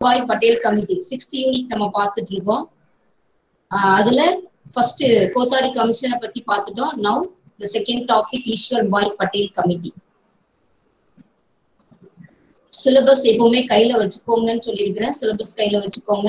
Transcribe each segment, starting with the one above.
பாய் Patel committee sixth unit நம்ம பார்த்துட்டு இருக்கோம் ஆஹ் அதுல ஃபர்ஸ்ட் கோத்தாரி கமிஷனை பத்தி பார்த்துட்டோம் now the second topic Ishwar bye Patel committee syllabus எப்பவுமே கையில வச்சுக்கோங்கன்னு சொல்லியிருக்கிறேன் சிலபஸ் கையில வச்சுக்கோங்க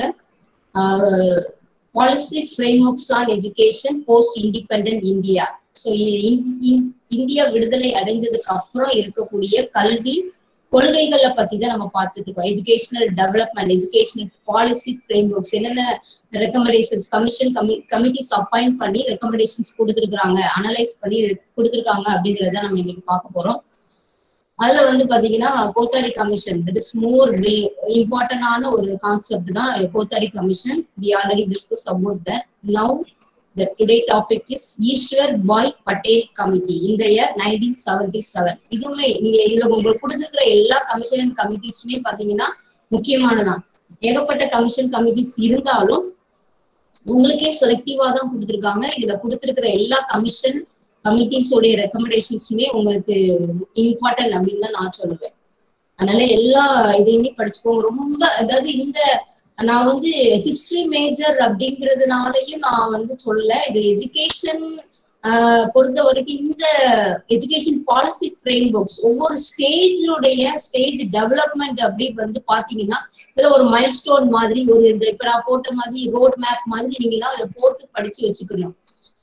policy frameworks on education post independent India so India விடுதலை அடைந்ததுக்கு அப்புறம் இருக்கக்கூடிய கல்வி கொள்கைகளை பத்தி தான் நம்ம பார்த்துட்டு இருக்கோம் educational development educational policy frameworks என்னென்ன ரெக்கமெண்டேஷன்ஸ் கமிஷன் கமி கமிட்டிஸ் அப்பாயிண்ட் பண்ணி ரெக்கமெண்டேஷன்ஸ் கொடுத்துருக்காங்க அனலைஸ் பண்ணி கொடுத்துருக்காங்க அப்படிங்கறத நம்ம இன்னைக்கு பார்க்க போறோம் அதுல வந்து பாத்தீங்கன்னா Kothari commission that is more way இம்பார்ட்டன்டான ஒரு கான்செப்ட் தான் Kothari commission we already discuss about that now the today topic is Ishwar bye Patel committee இந்த இயர் நைன்டீன் செவன்டி செவன் இதுவுமே நீங்க இதுல உங்களுக்கு கொடுத்துருக்கிற எல்லா கமிஷன் அண்ட் கமிட்டிஸுமே பாத்தீங்கன்னா முக்கியமானதான் ஏகப்பட்ட கமிஷன் கமிட்டிஸ் இருந்தாலும் உங்களுக்கே செலக்டிவா தான் கொடுத்துருக்காங்க இதுல கொடுத்துருக்கிற எல்லா கமிஷன் கமிட்டிஸோடைய ரெக்கமெண்டேஷன்ஸுமே உங்களுக்கு இம்பார்ட்டன்ட் அப்படின்னு தான் நான் சொல்லுவேன் அதனால எல்லா இதையுமே படிச்சுக்கோங்க ரொம்ப அதாவது இந்த நான் வந்து ஹிஸ்டரி மேஜர் அப்படிங்கிறதுனாலயும் நான் வந்து சொல்ல இது எஜுகேஷன் பொறுத்த வரைக்கும் இந்த எஜுகேஷன் பாலிசி ஃப்ரேம் ஒர்க்ஸ் ஒவ்வொரு ஸ்டேஜோடைய ஸ்டேஜ் டெவலப்மெண்ட் அப்படி வந்து பாத்தீங்கன்னா இதுல ஒரு மைல் ஸ்டோன் மாதிரி ஒரு இந்த இப்ப நான் போட்ட மாதிரி ரோட் மேப் மாதிரி நீங்க எல்லாம் அதை போட்டு படிச்சு வச்சுக்கணும்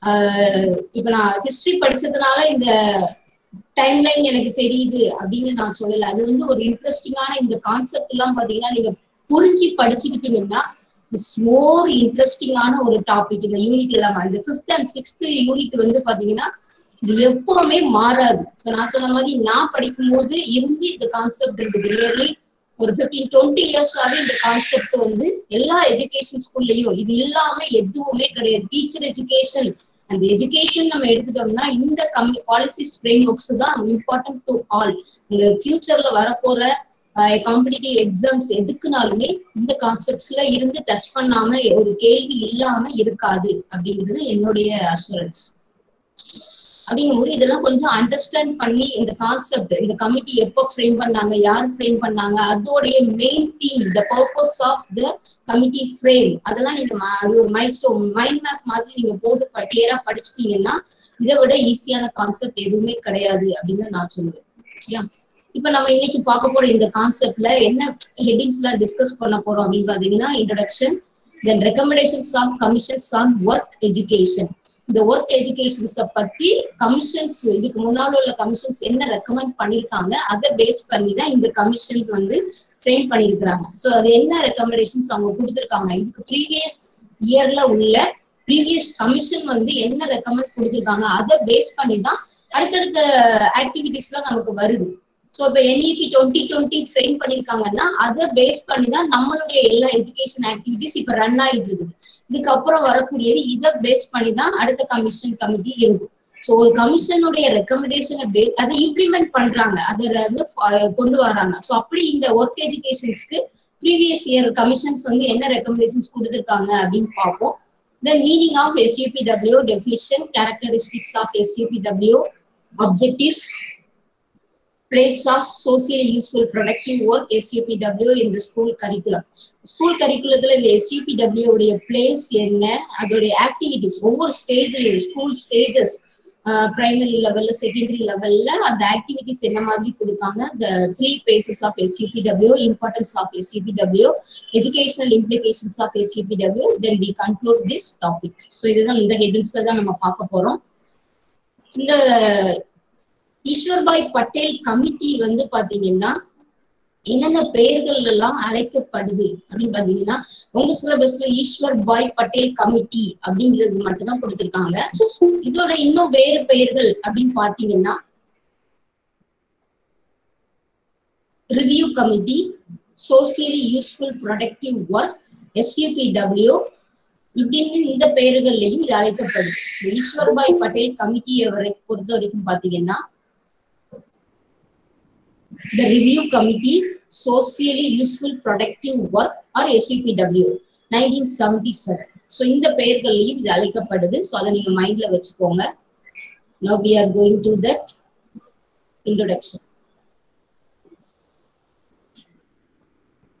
இப்ப நான் ஹிஸ்டரி படிச்சதுனால இந்த டைம்லைன் எனக்கு தெரியுது அப்படின்னு நான் சொல்லல அது வந்து ஒரு இன்ட்ரெஸ்டிங்கான இந்த கான்செப்ட் எல்லாம் பாத்தீங்கன்னா நீங்க புரிஞ்சு படிச்சுக்கிட்டீங்கன்னா இட்ஸ் மோர் இன்ட்ரெஸ்டிங்கான ஒரு டாபிக் இந்த யூனிட் இல்லாம இந்த ஃபிஃப்த் அண்ட் சிக்ஸ்த் யூனிட் வந்து பாத்தீங்கன்னா இது எப்பவுமே மாறாது நான் சொன்ன மாதிரி நான் படிக்கும்போது இருந்து இந்த கான்செப்ட் இருந்தது ரியர்லி ஒரு ஃபிஃப்டீன் டுவெண்ட்டி இயர்ஸாவே இந்த கான்செப்ட் வந்து எல்லா எஜுகேஷன் ஸ்கூல்லையும் இது இல்லாம எதுவுமே கிடையாது டீச்சர் எஜுகேஷன் அந்த எஜுகேஷன் நம்ம எடுத்துட்டோம்னா இந்த கம்மி பாலிசிஸ் ஃப்ரேம் ஒர்க்ஸ் தான் இம்பார்ட்டன்ட் டு ஆல் இந்த ஃபியூச்சர்ல வரப்போற காம்படிட்டிவ் எக்ஸாம்ஸ் எதுக்குனாலுமே இந்த கான்செப்ட்ஸ்ல இருந்து டச் பண்ணாம ஒரு கேள்வி இல்லாம இருக்காது அப்படிங்கிறது என்னுடைய அஷூரன்ஸ் அப்படிங்கும்போது இதெல்லாம் கொஞ்சம் அண்டர்ஸ்டாண்ட் பண்ணி இந்த கான்செப்ட் இந்த கமிட்டி எப்போ ஃப்ரேம் பண்ணாங்க யார் ஃப்ரேம் பண்ணாங்க அதோடைய main theme the purpose of the committee frame அதெல்லாம் நீங்க அது ஒரு மைல் ஸ்டோன் மைண்ட் மேப் மாதிரி நீங்க போட்டு கிளியரா படிச்சிட்டீங்கன்னா இதை விட ஈஸியான கான்செப்ட் எதுவுமே கிடையாது அப்படின்னு நான் சொல்லுவேன் சரியா இப்ப நம்ம இன்னைக்கு பார்க்க போற இந்த கான்செப்ட்ல என்ன ஹெட்டிங்ஸ்ல டிஸ்கஸ் பண்ண போறோம் அப்படின்னு பாத்தீங்கன்னா introduction then recommendations of commissions on work education இந்த ஒர்க் எஜுகேஷன்ஸ பத்தி கமிஷன்ஸ் இதுக்கு முன்னாடி உள்ள கமிஷன்ஸ் என்ன ரெக்கமெண்ட் பண்ணிருக்காங்க அதை பேஸ் பண்ணி தான் இந்த கமிஷன் வந்து ஃப்ரேம் பண்ணிருக்கிறாங்க ஸோ அது என்ன ரெக்கமெண்டேஷன்ஸ் அவங்க கொடுத்துருக்காங்க இதுக்கு ப்ரீவியஸ் இயர்ல உள்ள ப்ரீவியஸ் கமிஷன் வந்து என்ன ரெக்கமெண்ட் கொடுத்துருக்காங்க அதை பேஸ் பண்ணி தான் அடுத்தடுத்த ஆக்டிவிட்டிஸ்லாம் நமக்கு வருது ஸோ இப்போ என்இபி டுவெண்ட்டி டுவெண்ட்டி ஃப்ரேம் பண்ணியிருக்காங்கன்னா அதை பேஸ் பண்ணி தான் நம்மளுடைய எல்லா எஜுகேஷன் ஆக்டிவிட்டிஸ் இப்போ ரன் ஆகிட்டு இருக்குது இதுக்கப்புறம் வரக்கூடியது இதை பேஸ் பண்ணி தான் அடுத்த கமிஷன் கமிட்டி இருக்கும் ஸோ ஒரு கமிஷனுடைய ரெக்கமெண்டேஷனை பேஸ் அதை இம்ப்ளிமெண்ட் பண்றாங்க அதை வந்து கொண்டு வராங்க ஸோ அப்படி இந்த ஒர்க் எஜுகேஷன்ஸ்க்கு ப்ரீவியஸ் இயர் கமிஷன்ஸ் வந்து என்ன ரெக்கமெண்டேஷன்ஸ் கொடுத்துருக்காங்க அப்படின்னு பார்ப்போம் then meaning of SUPW definition characteristics of SUPW objectives place of socially useful productive work SUPW in the school curriculum. School கரிக்குலத்துல இந்த எஸ்யூபிடபிள்யூ உடைய பிளேஸ் என்ன அதோடைய ஆக்டிவிட்டிஸ் ஒவ்வொரு ஸ்டேஜ்லயும் ஸ்கூல் ஸ்டேஜஸ் பிரைமரி லெவல்ல செகண்டரி லெவல்ல அந்த ஆக்டிவிட்டிஸ் என்ன மாதிரி கொடுக்காங்க the three phases of SUPW importance of SUPW educational implications of SUPW then we conclude this topic so இதுதான் இந்த ஹெட்டிங்ஸ்ல தான் நம்ம பார்க்க போறோம் இந்த ஈஸ்வர்பாய் பட்டேல் கமிட்டி வந்து பாத்தீங்கன்னா என்னென்ன பெயர்கள் எல்லாம் அழைக்கப்படுது அப்படின்னு பாத்தீங்கன்னா உங்க சிலபஸ்ல ஈஸ்வர் பாய் பட்டேல் கமிட்டி அப்படிங்கிறது மட்டும் தான் கொடுத்திருக்காங்க இதோட இன்னும் வேறு பெயர்கள் அப்படின்னு பாத்தீங்கன்னா review committee socially useful productive work SUPW இப்படின்னு இந்த பெயர்கள்லையும் இது அழைக்கப்படுது ஈஸ்வர்பாய் பட்டேல் கமிட்டியை வரை பொறுத்த வரைக்கும் பாத்தீங்கன்னா the review committee socially useful productive work or SUPW 1977 so இந்த பெயர்கள்லையும் இது அழைக்கப்படுது ஸோ அதை நீங்க மைண்ட்ல வச்சுக்கோங்க now we are going to that introduction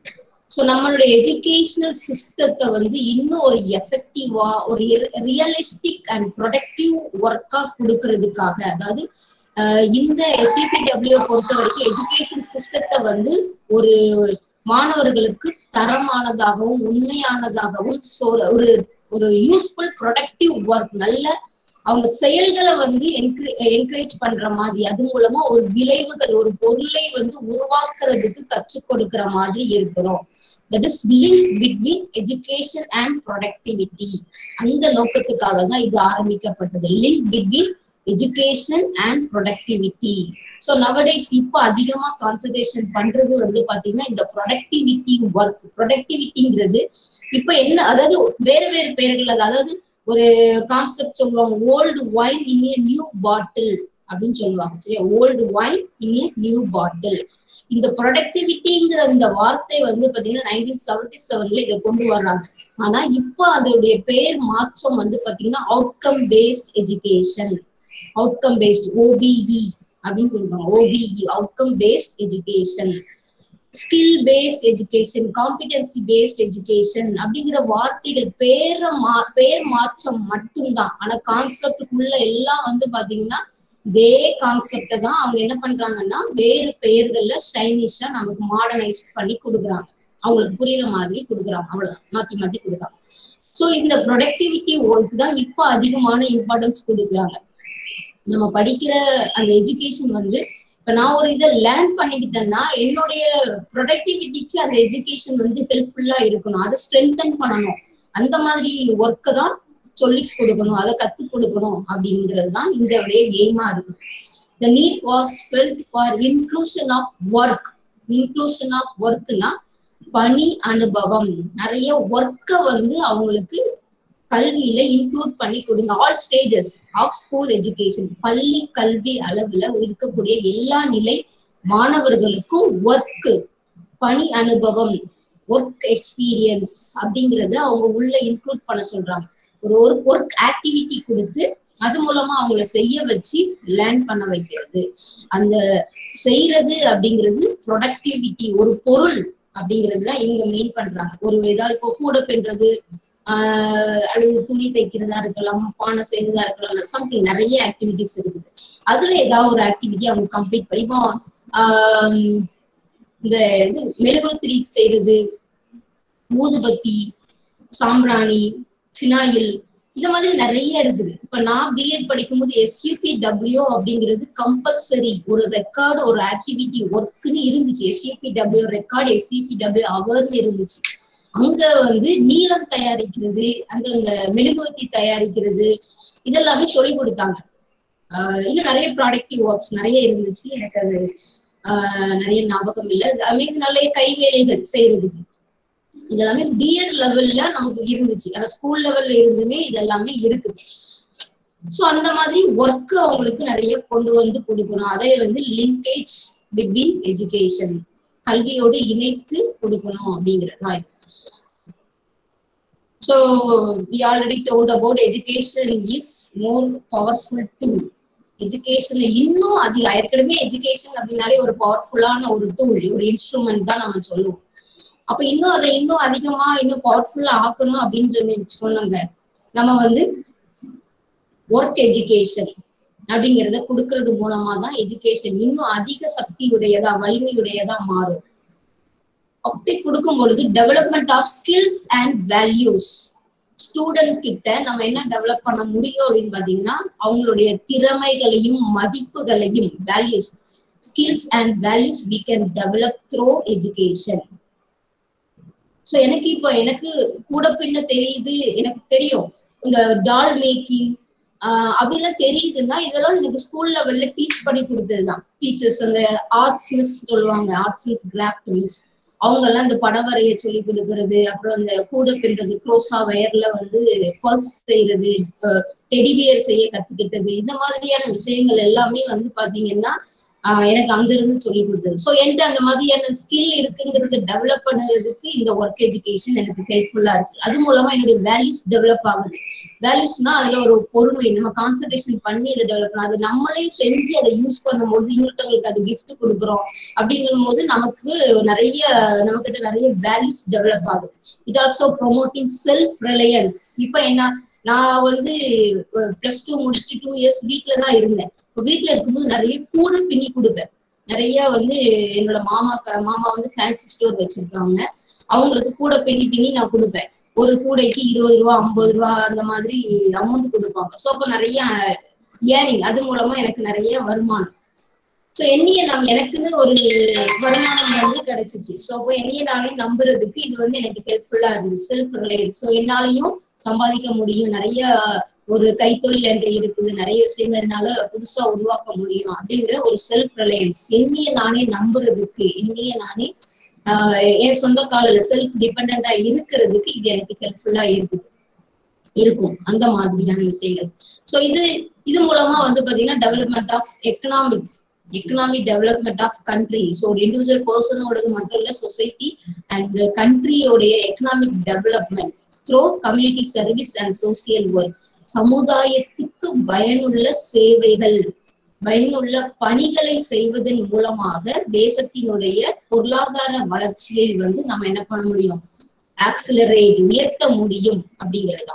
so நம்மளுடைய எஜுகேஷனல் சிஸ்டத்தை வந்து இன்னும் ஒரு எஃபெக்டிவா ஒரு ரியலிஸ்டிக் அண்ட் ப்ரொடக்டிவ் ஒர்க்கா கொடுக்கறதுக்காக அதாவது இந்த எஸ்சிபிடபிள்யூ பொறுத்த வரைக்கும் எஜுகேஷன் சிஸ்டத்தை வந்து ஒரு மாணவர்களுக்கு தரமானதாகவும் உண்மையானதாகவும் ஒரு ஒரு யூஸ்ஃபுல் ப்ரொடக்டிவ் ஒர்க் நல்ல அவங்க செயல்களை வந்து என்கரேஜ் பண்ற மாதிரி அது மூலமா ஒரு விளைவுகள் ஒரு பொருளை வந்து உருவாக்குறதுக்கு கற்றுக் கொடுக்கிற மாதிரி இருக்கிறோம் that is link between education and productivity அந்த நோக்கத்துக்காக தான் இது ஆரம்பிக்கப்பட்டது link between education and productivity so nowadays இப்போ அதிகமா கான்சன்ட்ரேஷன் பண்றது வந்து பாத்தீங்கன்னா இந்த ப்ரொடக்டிவிட்டி ஒர்க் ப்ரொடக்டிவிட்டிங்கிறது இப்ப என்ன அதாவது வேற வேறு பெயர்கள் அதாவது ஒரு கான்செப்ட் சொல்லுவாங்க old wine in a new bottle அப்படின்னு சொல்லுவாங்க சரியா old wine in a new bottle இந்த ப்ரொடக்டிவிட்டிங்கிற இந்த வார்த்தை வந்து பாத்தீங்கன்னா நைன்டீன் செவன்டி செவன்ல இதை கொண்டு வர்றாங்க ஆனா இப்போ அதோடைய பேர் மாற்றம் வந்து பாத்தீங்கன்னா outcome based education outcome based OBE அப்படின்னு சொல்லுவாங்க OBE outcome based education skill based education competency based education அப்படிங்கிற வார்த்தைகள் பேர மா பேர் மாற்றம் மட்டும்தான் ஆனா கான்செப்டுக்குள்ள எல்லாம் வந்து பாத்தீங்கன்னா இதே கான்செப்ட தான் அவங்க என்ன பண்றாங்கன்னா வேறு பெயர்கள்ல சைனிஷா நமக்கு மாடர்னைஸ் பண்ணி கொடுக்குறாங்க அவங்களுக்கு புரியுற மாதிரி கொடுக்குறாங்க அவ்வளவுதான் மாத்தி மாத்தி கொடுக்குறாங்க சோ இந்த ப்ரொடக்டிவிட்டி ஒர்க் தான் இப்போ அதிகமான இம்பார்ட்டன்ஸ் கொடுக்குறாங்க நம்ம படிக்கிற அந்த எஜுகேஷன் வந்து இப்ப நான் ஒரு இதை லேர்ன் பண்ணிக்கிட்டேன்னா என்னுடைய ப்ரொடக்டிவிட்டிக்கு அந்த எஜுகேஷன் வந்து ஹெல்ப்ஃபுல்லா இருக்கணும் அதை ஸ்ட்ரென்தன் பண்ணணும் அந்த மாதிரி ஒர்க்கை தான் சொல்லி கொடுக்கணும் அதை கத்து கொடுக்கணும் அப்படிங்கிறது தான் இந்த எய்மா இருக்கு the need was felt for inclusion of work inclusion of ஒர்க்னா பணி அனுபவம் நிறைய ஒர்க்கை வந்து அவங்களுக்கு கல்வியில இன்க்ளூட் பண்ணி கொடுங்க all stages of school education பள்ளி கல்வி அளவுல இருக்கக்கூடிய எல்லா நிலை மாணவர்களுக்கும் ஒர்க் பணி அனுபவம் ஒர்க் எக்ஸ்பீரியன்ஸ் அப்படிங்கறத அவங்க உள்ள இன்க்ளூட் பண்ண சொல்றாங்க ஒரு ஒரு ஒர்க் ஆக்டிவிட்டி கொடுத்து அது மூலமா அவங்கள செய்ய வச்சு லேர்ன் பண்ண வைக்கிறது அந்த செய்யறது அப்படிங்கிறது ப்ரொடக்டிவிட்டி ஒரு பொருள் அப்படிங்கிறது தான் இவங்க மெயின் பண்றாங்க ஒரு ஏதாவது இப்போ கூட பின்றது ஆஹ் அல்லது துணி தைக்கிறதா இருக்கலாம் பானை செய்யறதா இருக்கலாம் சம்திங் நிறைய ஆக்டிவிட்டிஸ் இருக்குது அதுல ஏதாவது ஒரு ஆக்டிவிட்டி அவங்க கம்ப்ளீட் பண்ணி இப்போ ஆஹ் இந்த இது மெழுகுத்திரி செய்யறது ஊதுபத்தி சாம்பிராணி ஃபினாயில் இந்த மாதிரி நிறைய இருக்குது இப்ப நான் பிஎட் படிக்கும்போது எஸ்யூபி டபிள்யூ அப்படிங்கிறது கம்பல்சரி ஒரு ரெக்கார்டு ஒரு ஆக்டிவிட்டி ஒர்க்னு இருந்துச்சு SUP W record SUP W அவர்னு இருந்துச்சு அங்க வந்து நீளம் தயாரிக்கிறது அந்த அந்த மெழுகுவத்தி தயாரிக்கிறது இதெல்லாமே சொல்லி கொடுத்தாங்க ஆஹ் இன்னும் நிறைய ப்ராடக்டிவ் ஒர்க்ஸ் நிறைய இருந்துச்சு எனக்கு அது ஆஹ் நிறைய ஞாபகம் இல்லை அதுமே நிறைய கைவேலைகள் செய்யறதுக்கு இதெல்லாமே பிஎட் லெவல்ல நமக்கு இருந்துச்சு ஆனா ஸ்கூல் லெவல்ல இருந்துமே இதெல்லாமே இருக்குது ஸோ அந்த மாதிரி ஒர்க் அவங்களுக்கு நிறைய கொண்டு வந்து கொடுக்கணும் அதே வந்து லிங்கேஜ் பிட்வீன் எஜுகேஷன் கல்வியோடு இணைத்து கொடுக்கணும் அப்படிங்கிறது தான் இது So we already told about education is more powerful tool. எஜுகேஷன்ல இன்னும் அதிக ஏற்கனவே எஜுகேஷன் அப்படின்னாலே ஒரு பவர்ஃபுல்லான ஒரு டூல் ஒரு இன்ஸ்ட்ருமெண்ட் தான் நம்ம சொல்லுவோம் அப்ப இன்னும் அதை இன்னும் அதிகமா இன்னும் பவர்ஃபுல்லா ஆக்கணும் அப்படின்னு சொல்லி சொன்னாங்க நம்ம வந்து ஒர்க் எஜுகேஷன் அப்படிங்கிறத கொடுக்கறது மூலமா தான் எஜுகேஷன் இன்னும் அதிக சக்தியுடையதா வலிமையுடையதா மாறும் அப்படி கொடுக்கும் பொழுது development of skills and values student கிட்ட நம்ம என்ன டெவலப் பண்ண முடியும் அப்படின்னு பாத்தீங்கன்னா அவங்களுடைய திறமைகளையும் மதிப்புகளையும் values skills and values we can develop through education so எனக்கு இப்போ எனக்கு கூட பின்ன தெரியுது எனக்கு தெரியும் இந்த டால் மேக்கிங் அப்படிலாம் தெரியுதுன்னா இதெல்லாம் எனக்கு ஸ்கூல் லெவல்ல டீச் பண்ணி கொடுத்ததுதான் டீச்சர்ஸ் அந்த ஆர்ட்ஸ் மிஸ் சொல்லுவாங்க ஆர்ட்ஸ் மிஸ் கிராஃப்ட் மிஸ் அவங்க எல்லாம் இந்த படம் வரைய சொல்லி கொடுக்கறது அப்புறம் அந்த கூட பின்றது க்ரோஸா வயர்ல வந்து பர்ஸ் செய்யறது டெடிபியர் செய்ய கத்துக்கிட்டது இந்த மாதிரியான விஷயங்கள் எல்லாமே வந்து பாத்தீங்கன்னா ஆஹ் எனக்கு அங்கிருந்து சொல்லி கொடுத்தது ஸோ என்கிட்ட அந்த மாதிரியான ஸ்கில் இருக்குங்கிறத டெவலப் பண்ணுறதுக்கு இந்த ஒர்க் எஜுகேஷன் எனக்கு ஹெல்ப்ஃபுல்லா இருக்கு அது மூலமா என்னுடைய வேல்யூஸ் டெவலப் ஆகுது வேல்யூஸ்னா அதுல ஒரு பொறுமை நம்ம கான்சன்ட்ரேஷன் பண்ணி அதை டெவலப் பண்ணணும் அது நம்மளே செஞ்சு அதை யூஸ் பண்ணும்போது இன்னொருத்தவங்களுக்கு அது கிஃப்ட் கொடுக்குறோம் அப்படிங்கும் போது நமக்கு நிறைய நம்மகிட்ட நிறைய வேல்யூஸ் டெவலப் ஆகுது it also promoting self reliance இப்போ என்ன நான் வந்து பிளஸ் டூ முடிச்சுட்டு டூ இயர்ஸ் வீட்ல தான் இருந்தேன் இப்போ வீட்ல இருக்கும்போது நிறைய கூட பின்னி கொடுப்பேன் நிறைய வந்து என்னோட மாமா மாமா வந்து ஃபேன்சி ஸ்டோர் வச்சிருக்காங்க அவங்களுக்கு கூட பின்னி பின்னி நான் கொடுப்பேன் ஒரு கூடைக்கு இருபது ரூபா ஐம்பது ரூபா அந்த மாதிரி அமௌண்ட் கொடுப்பாங்க ஸோ அப்போ நிறைய ஏர்னிங் அது மூலமா எனக்கு நிறைய வருமானம் ஸோ என்னைய நம் எனக்குன்னு ஒரு வருமானம் வந்து கிடைச்சிச்சு ஸோ அப்போ என்னைய நானே நம்புறதுக்கு இது வந்து எனக்கு ஹெல்ப்ஃபுல்லா இருந்துச்சு செல்ஃப் ரிலையன்ஸ் ஸோ என்னாலையும் சம்பாதிக்க முடியும் நிறைய ஒரு கைத்தொழில் என்கிட்ட இருக்குது நிறைய விஷயங்கள் என்னால புதுசா உருவாக்க முடியும் அப்படிங்கிற ஒரு செல்ஃப் ரிலையன்ஸ் என்னைய நானே நம்புறதுக்கு என்னைய நானே ஆஹ் என் சொந்த காலில் செல்ஃப் டிபெண்டா இருக்கிறதுக்கு இது எனக்கு ஹெல்ப்ஃபுல்லா இருக்குது இருக்கும் அந்த மாதிரியான விஷயங்கள் ஸோ இது இது மூலமா வந்து பாத்தீங்கன்னா development of economic economic development of country so ஒரு இண்டிவிஜுவல் பர்சனோடது மட்டும் இல்ல சொசைட்டி அண்ட் கண்ட்ரியோடைய economic development through community service and social work சமுதாயத்துக்கு பயனுள்ள சேவைகள் பயனுள்ள பணிகளை செய்வதன் மூலமாக தேசத்தினுடைய பொருளாதார வளர்ச்சியை வந்து நம்ம என்ன பண்ண முடியும் ஆக்சிலரேட் உயர்த்த முடியும் அப்படிங்கிறது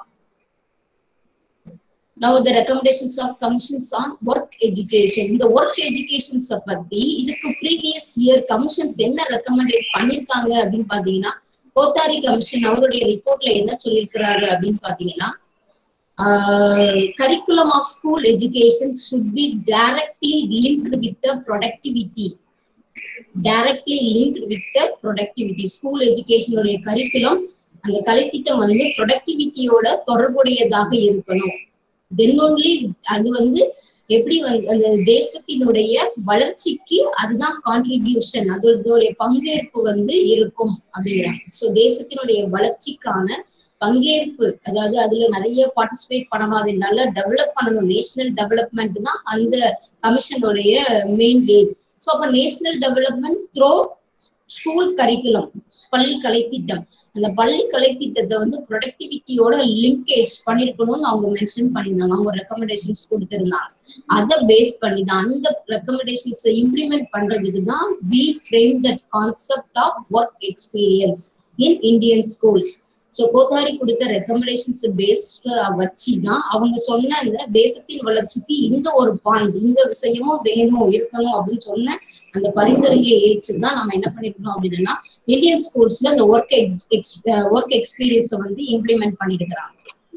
Now the recommendations of commissions on work education. இந்த ஒர்க் எஜுகேஷன்ஸ பத்தி இதுக்கு ப்ரீவியஸ் இயர் கமிஷன்ஸ் என்ன ரெக்கமெண்டேட் பண்ணிருக்காங்க அப்படின்னு பாத்தீங்கன்னா கோத்தாரி கமிஷன் அவருடைய ரிப்போர்ட்ல என்ன சொல்லியிருக்கிறாரு அப்படின்னு பாத்தீங்கன்னா curriculum of school education should be directly linked with the productivity directly linked with the productivity school எஜுகேஷனுடைய கரிக்குலம் அந்த கலைத்திட்டம் வந்து ப்ரொடக்டிவிட்டியோட தொடர்புடையதாக இருக்கணும் தென் ஒன்லி அது வந்து எப்படி வந்து அந்த தேசத்தினுடைய வளர்ச்சிக்கு அதுதான் கான்ட்ரிபியூஷன் அதோடைய பங்கேற்பு வந்து இருக்கும் அப்படிங்கிறாங்க ஸோ தேசத்தினுடைய வளர்ச்சிக்கான பங்கேற்பு அதாவது அதுல நிறைய பார்ட்டிசிபேட் பண்ணணும் அதை நல்லா டெவலப் பண்ணணும் நேஷனல் டெவலப்மெண்ட் தான் அந்த கமிஷனுடைய மெயின் எய்ம் ஸோ அப்போ national development through school curriculum பள்ளி கலைத்திட்டம் அந்த பள்ளி கலைத்திட்டத்தை வந்து ப்ரொடக்டிவிட்டியோட லிங்கேஜ் பண்ணிருக்கணும்னு அவங்க மென்ஷன் பண்ணியிருந்தாங்க அவங்க ரெக்கமெண்டேஷன்ஸ் கொடுத்திருந்தாங்க அதை பேஸ் பண்ணி தான் அந்த ரெக்கமெண்டேஷன்ஸ் இம்ப்ளிமெண்ட் பண்றதுக்கு தான் we frame that concept of work experience in Indian schools so Kothari கொடுத்த ரெக்கமெண்டேஷன்ஸ் பேஸ்ட் வச்சு தான் அவங்க சொன்ன இந்த தேசத்தின் வளர்ச்சிக்கு இந்த ஒரு பாயிண்ட் இந்த விஷயமும் வேணும் இருக்கணும் அப்படின்னு சொன்ன அந்த பரிந்துரையை ஏற்று தான் நம்ம என்ன பண்ணிருக்கணும் அப்படின்னா இந்தியன் ஸ்கூல்ஸ்ல அந்த ஒர்க் ஒர்க் எக்ஸ்பீரியன்ஸை வந்து இம்ப்ளிமெண்ட் பண்ணிருக்கிறாங்க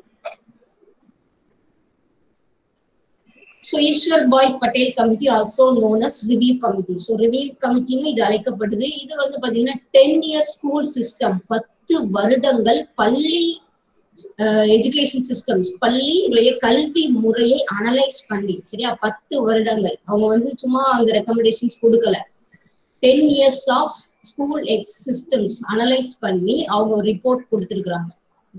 ஸோ ஈஸ்வர் பாய் Patel committee also known as review committee so review கமிட்டின்னு இது அழைக்கப்படுது இது வந்து பாத்தீங்கன்னா டென் இயர் ஸ்கூல் சிஸ்டம் பத்து வருடங்கள் பள்ளி எஜுகேஷன் சிஸ்டம்ஸ் பள்ளியுடைய கல்வி முறையை அனலைஸ் பண்ணி சரியா பத்து வருடங்கள் அவங்க வந்து சும்மா அந்த ரெக்கமெண்டேஷன்ஸ் கொடுக்கல டென் இயர்ஸ் ஆஃப் ஸ்கூல் எக்ஸ் சிஸ்டம்ஸ் அனலைஸ் பண்ணி அவங்க ரிப்போர்ட் கொடுத்துருக்குறாங்க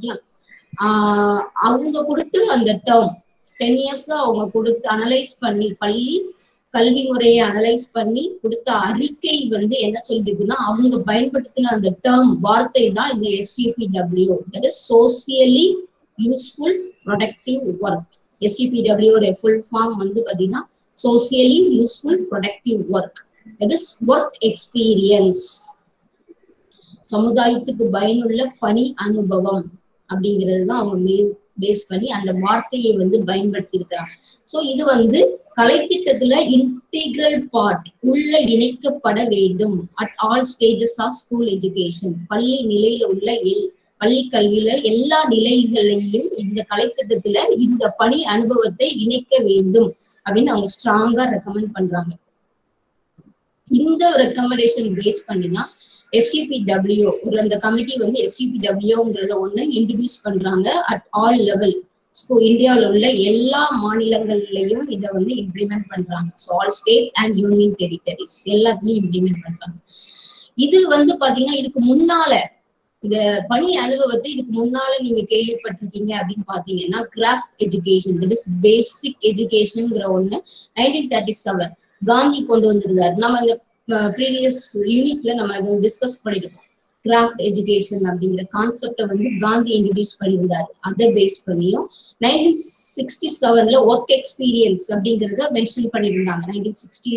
அவங்க கொடுத்து அந்த டேர்ம் டென் இயர்ஸா அவங்க கொடுத்து அனலைஸ் பண்ணி பள்ளி கல்வி முறையை அனலைஸ் பண்ணி கொடுத்த அறிக்கை வந்து என்ன சொல்லிருக்குன்னா அவங்க பயன்படுத்தின அந்த டேர்ம் வார்த்தை தான் இந்த SUPW that is socially useful productive work எஸ்யூபிடபிள்யூட ஃபுல் ஃபார்ம் வந்து பாத்தீங்கன்னா socially useful productive work that is work experience சமுதாயத்துக்கு பயனுள்ள பணி அனுபவம் அப்படிங்கிறது தான் அவங்க மே பேஸ் பண்ணி அந்த வார்த்தையை வந்து பயன்படுத்தி இருக்கிறாங்க ஸோ இது வந்து கலைத்திட்டத்துல இன்டெகிரல் பார்ட் உள்ள இணைக்கப்பட வேண்டும் at all stages of school education பள்ளி நிலையில உள்ள எல் பள்ளி கல்வியில எல்லா நிலைகளிலும் இந்த கலைத்திட்டத்துல இந்த பணி அனுபவத்தை இணைக்க வேண்டும் அப்படின்னு அவங்க ஸ்ட்ராங்கா ரெக்கமெண்ட் பண்றாங்க இந்த ரெக்கமெண்டேஷன் பேஸ் பண்ணி தான் எஸ்யூபிடபிள்யூ ஒரு அந்த கமிட்டி வந்து எஸ்யூபிடபிள்யூங்கிறத ஒண்ணு இன்ட்ரடியூஸ் பண்றாங்க அட் ஆல் லெவல் ஸோ இந்தியாவில் உள்ள எல்லா மாநிலங்கள்லயும் இதை வந்து இம்ப்ளிமெண்ட் பண்றாங்க so all states and union territories எல்லாத்துலயும் இம்ப்ளிமெண்ட் பண்றாங்க இது வந்து பாத்தீங்கன்னா இதுக்கு முன்னால இந்த பணி அனுபவத்தை இதுக்கு முன்னால நீங்க கேள்விப்பட்டிருக்கீங்க அப்படின்னு பாத்தீங்கன்னா craft education that is basic எஜுகேஷன்ங்கிற ஒண்ணு நைன்டீன் தேர்ட்டி செவன் காந்தி கொண்டு வந்திருந்தாரு நம்ம இந்த ப்ரீவியஸ் யூனிட்ல நம்ம டிஸ்கஸ் பண்ணிருக்கோம் கிராஃப்ட் எஜுகேஷன் அப்படிங்கிற கான்செப்டை வந்து காந்தி இன்ட்ரடியூஸ் பண்ணியிருந்தாரு அதை பேஸ் பண்ணியும் நைன்டீன் சிக்ஸ்டி செவன்ல ஒர்க் எக்ஸ்பீரியன்ஸ் அப்படிங்கிறத மென்ஷன் பண்ணியிருந்தாங்க nineteen sixty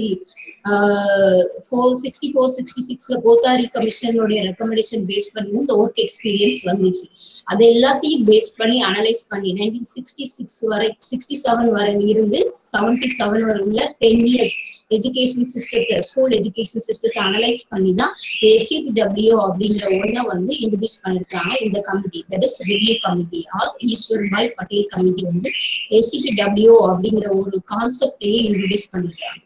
four sixty four sixty சிக்ஸ்ல கோத்தாரி கமிஷனுடைய ரெக்கமெண்டேஷன் பேஸ் பண்ணி இந்த ஒர்க் எக்ஸ்பீரியன்ஸ் வந்துச்சு அது எல்லாத்தையும் பேஸ் பண்ணி அனலைஸ் பண்ணி நைன்டீன் சிக்ஸ்டி சிக்ஸ் வரை சிக்ஸ்டி செவன் வரை இருந்து செவன்டி செவன் வரை உள்ள டென் இயர்ஸ் எஜுகேஷன் சிஸ்டத்தை ஸ்கூல் எஜுகேஷன் சிஸ்டத்தை அனலைஸ் பண்ணி தான் எஸ்சிபிடபிள்யூ அப்படிங்கிற ஒன்றை வந்து இன்ட்ரடியூஸ் பண்ணிருக்காங்க இந்த committee that is review committee or Ishwar bye Patel committee வந்து எஸ்சிபிடபிள்யூ அப்படிங்கிற ஒரு கான்செப்டையே இன்ட்ரடியூஸ் பண்ணிருக்காங்க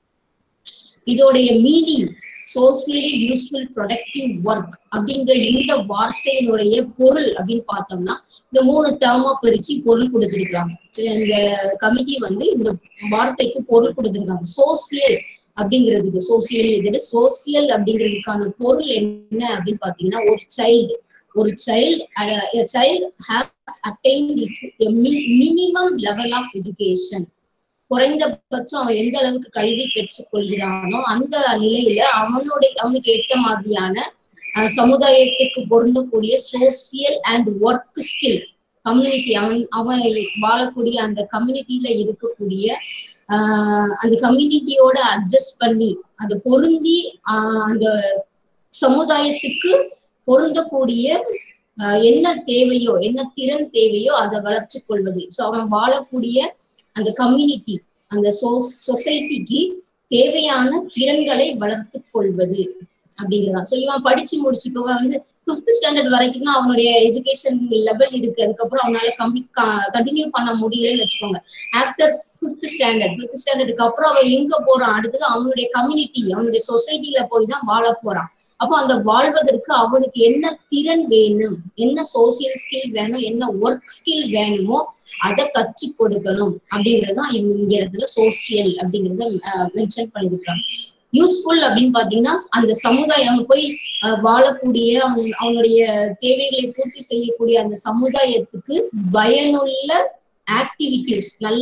இதோடைய meaning socially useful productive work அப்படிங்கிற இந்த வார்த்தையினுடைய பொருள் அப்படின்னு பார்த்தோம்னா இந்த மூணு டேர்மா பிரிச்சு பொருள் கொடுத்திருக்காங்க இந்த கமிட்டி வந்து இந்த வார்த்தைக்கு பொருள் கொடுத்திருக்காங்க சோசியல் அப்படிங்கிறதுக்கு சோசியல் இது சோசியல் அப்படிங்கிறதுக்கான பொருள் என்ன அப்படின்னு பாத்தீங்கன்னா ஒரு சைல்டு ஒரு child child has attain minimum level of education குறைந்தபட்சம் அவன் எந்த அளவுக்கு கல்வி பெற்றுக் கொள்கிறானோ அந்த நிலையில அவனுடைய அவனுக்கு ஏத்த மாதிரியான சமுதாயத்துக்கு பொருந்தக்கூடிய social and work skill community அவன் அவன் வாழக்கூடிய அந்த கம்யூனிட்டியில இருக்கக்கூடிய ஆஹ் அந்த கம்யூனிட்டியோட அட்ஜஸ்ட் பண்ணி அதை பொருந்தி ஆஹ் அந்த சமுதாயத்துக்கு பொருந்தக்கூடிய என்ன தேவையோ என்ன திறன் தேவையோ அதை வளர்ச்சி கொள்வது ஸோ அவன் வாழக்கூடிய அந்த கம்யூனிட்டி அந்த சொசைட்டிக்கு தேவையான திறன்களை வளர்த்து கொள்வது அப்படிங்கிறதா ஸோ இவன் படிச்சு முடிச்சுட்டு வந்து ஃபிஃப்த் ஸ்டாண்டர்ட் வரைக்கும் தான் அவனுடைய எஜுகேஷன் லெவல் இருக்கு அதுக்கப்புறம் அவனால கம்ப்ளீட் கண்டினியூ பண்ண முடியலன்னு வச்சுக்கோங்க ஆஃப்டர் ஃபிஃப்த் ஸ்டாண்டர்ட் ஃபிஃப்த் ஸ்டாண்டர்டுக்கு அப்புறம் அவன் எங்க போறான் அடுத்தது அவனுடைய கம்யூனிட்டி அவனுடைய சொசைட்டில போய் தான் வாழ போறான் அப்போ அந்த வாழ்வதற்கு அவனுக்கு என்ன திறன் வேணும் என்ன சோசியல் ஸ்கில் வேணும் என்ன ஒர்க் ஸ்கில் வேணுமோ அதை கற்று கொடுக்கணும் அப்படிங்கறதுதான் இவங்க இங்க இடத்துல சோசியல் அப்படிங்கறத மென்ஷன் பண்ணிருக்காங்க யூஸ்ஃபுல் அப்படின்னு பாத்தீங்கன்னா அந்த சமுதாயம் போய் வாழக்கூடிய அவன் அவனுடைய தேவைகளை பூர்த்தி செய்யக்கூடிய அந்த சமுதாயத்துக்கு பயனுள்ள ஆக்டிவிட்டிஸ் நல்ல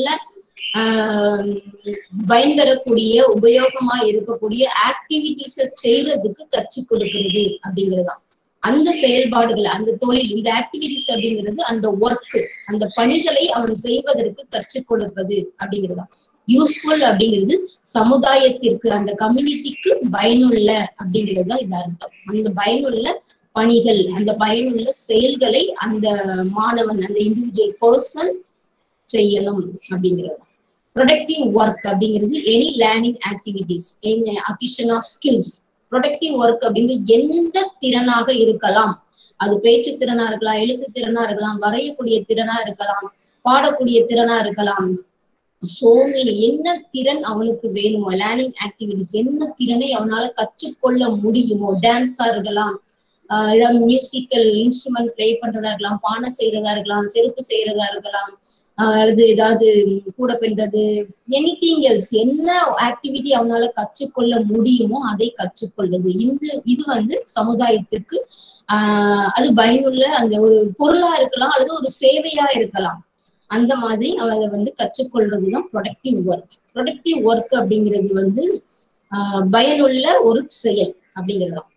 பயன்பெறக்கூடிய உபயோகமா இருக்கக்கூடிய ஆக்டிவிட்டிஸ செய்யறதுக்கு கற்றுக் கொடுக்கிறது அப்படிங்கறதுதான் அந்த செயல்பாடுகளை அந்த தொழில் இந்த ஆக்டிவிட்டிஸ் அப்படிங்கிறது அந்த ஒர்க் அந்த பணிகளை அவன் செய்வதற்கு கற்றுக் கொடுப்பது அப்படிங்கிறதுதான் யூஸ்ஃபுல் அப்படிங்கிறது சமுதாயத்திற்கு அந்த கம்யூனிட்டிக்கு பயனுள்ள அப்படிங்கிறது தான் இந்த அர்த்தம் அந்த பயனுள்ள பணிகள் அந்த பயனுள்ள செயல்களை அந்த மாணவன் அந்த இண்டிவிஜுவல் பர்சன் செய்யணும் அப்படிங்கிறது ப்ரொடக்டிவ் ஒர்க் அப்படிங்கிறது any learning activities acquisition of skills productive work அப்படிங்கிறது எந்த திறனாக இருக்கலாம் அது பேச்சு திறனா இருக்கலாம் எழுத்து திறனா இருக்கலாம் வரையக்கூடிய திறனா இருக்கலாம் பாடக்கூடிய திறனா இருக்கலாம் சோமினி என்ன திறன் அவனுக்கு வேணுமோ லேர்னிங் ஆக்டிவிட்டிஸ் என்ன திறனை அவனால கற்றுக்கொள்ள முடியுமோ டான்ஸா இருக்கலாம் ஆஹ் ஏதாவது மியூசிக்கல் இன்ஸ்ட்ருமெண்ட் ப்ளே பண்றதா இருக்கலாம் பானை செய்யறதா இருக்கலாம் செருப்பு செய்யறதா இருக்கலாம் அல்லது ஏதாவது கூட பின்றது எனி திங் எல்ஸ் என்ன ஆக்டிவிட்டி அவனால கற்றுக்கொள்ள முடியுமோ அதை கற்றுக்கொள்வது இந்த இது வந்து சமுதாயத்துக்கு ஆஹ் அது பயனுள்ள அந்த ஒரு பொருளா இருக்கலாம் அல்லது ஒரு சேவையா இருக்கலாம் அந்த மாதிரி அவன் அதை வந்து கற்றுக்கொள்றதுதான் ப்ரொடக்டிவ் ஒர்க் ப்ரொடக்டிவ் ஒர்க் அப்படிங்கிறது வந்து ஆஹ் பயனுள்ள ஒரு செயல் அப்படிங்கிறதாம்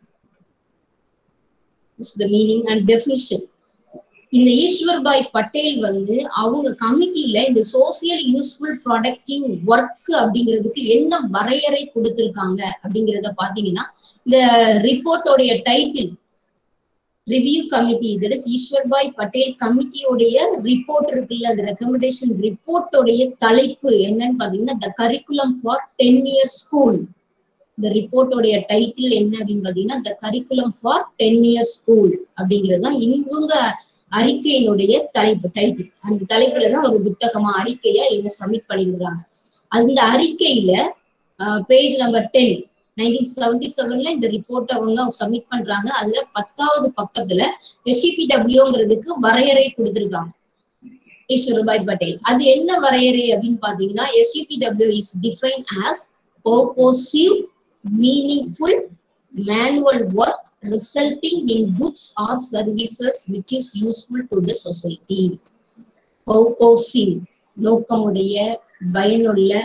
த மீனிங் அண்ட் டெபினிஷன் இந்த ஈஸ்வர் பாய் பட்டேல் வந்து அவங்க கமிட்டியில இந்த சோசியல் யூஸ்ஃபுல் ப்ரொடக்டிவ் ஒர்க் அப்படிங்கிறதுக்கு என்ன வரையறை கொடுத்திருக்காங்க அப்படிங்கிறத பாத்தீங்கன்னா இந்த ரிப்போர்ட்டோடைய title review committee that is Ishwar பாய் பட்டேல் கமிட்டியோடைய ரிப்போர்ட் இருக்குல்ல அந்த ரெக்கமெண்டேஷன் ரிப்போர்ட்டோடைய தலைப்பு என்னன்னு பாத்தீங்கன்னா the curriculum for ten years school இந்த ரிப்போர்ட்டோடைய டைட்டில் என்ன அப்படின்னு பாத்தீங்கன்னா the curriculum for ten years school அப்படிங்கிறது தான் இவங்க அறிக்கையினுடைய தலைப்பு டைட்டில் அந்த தலைப்புல தான் ஒரு புத்தகமா அறிக்கையா இவங்க சப்மிட் பண்ணிருக்கிறாங்க அந்த அறிக்கையில page number ten nineteen seventy செவன்ல இந்த ரிப்போர்ட் அவங்க சப்மிட் பண்றாங்க அதுல பத்தாவது பக்கத்துல எஸ்சிபிடபிள்யூங்கிறதுக்கு வரையறை கொடுத்திருக்காங்க ஈஸ்வரபாய் பட்டேல் அது என்ன வரையறை அப்படின்னு பாத்தீங்கன்னா SUPW is define as purposive meaningful manual work resulting in goods or services which is useful to the society purposive நோக்கமுடைய பயனுள்ள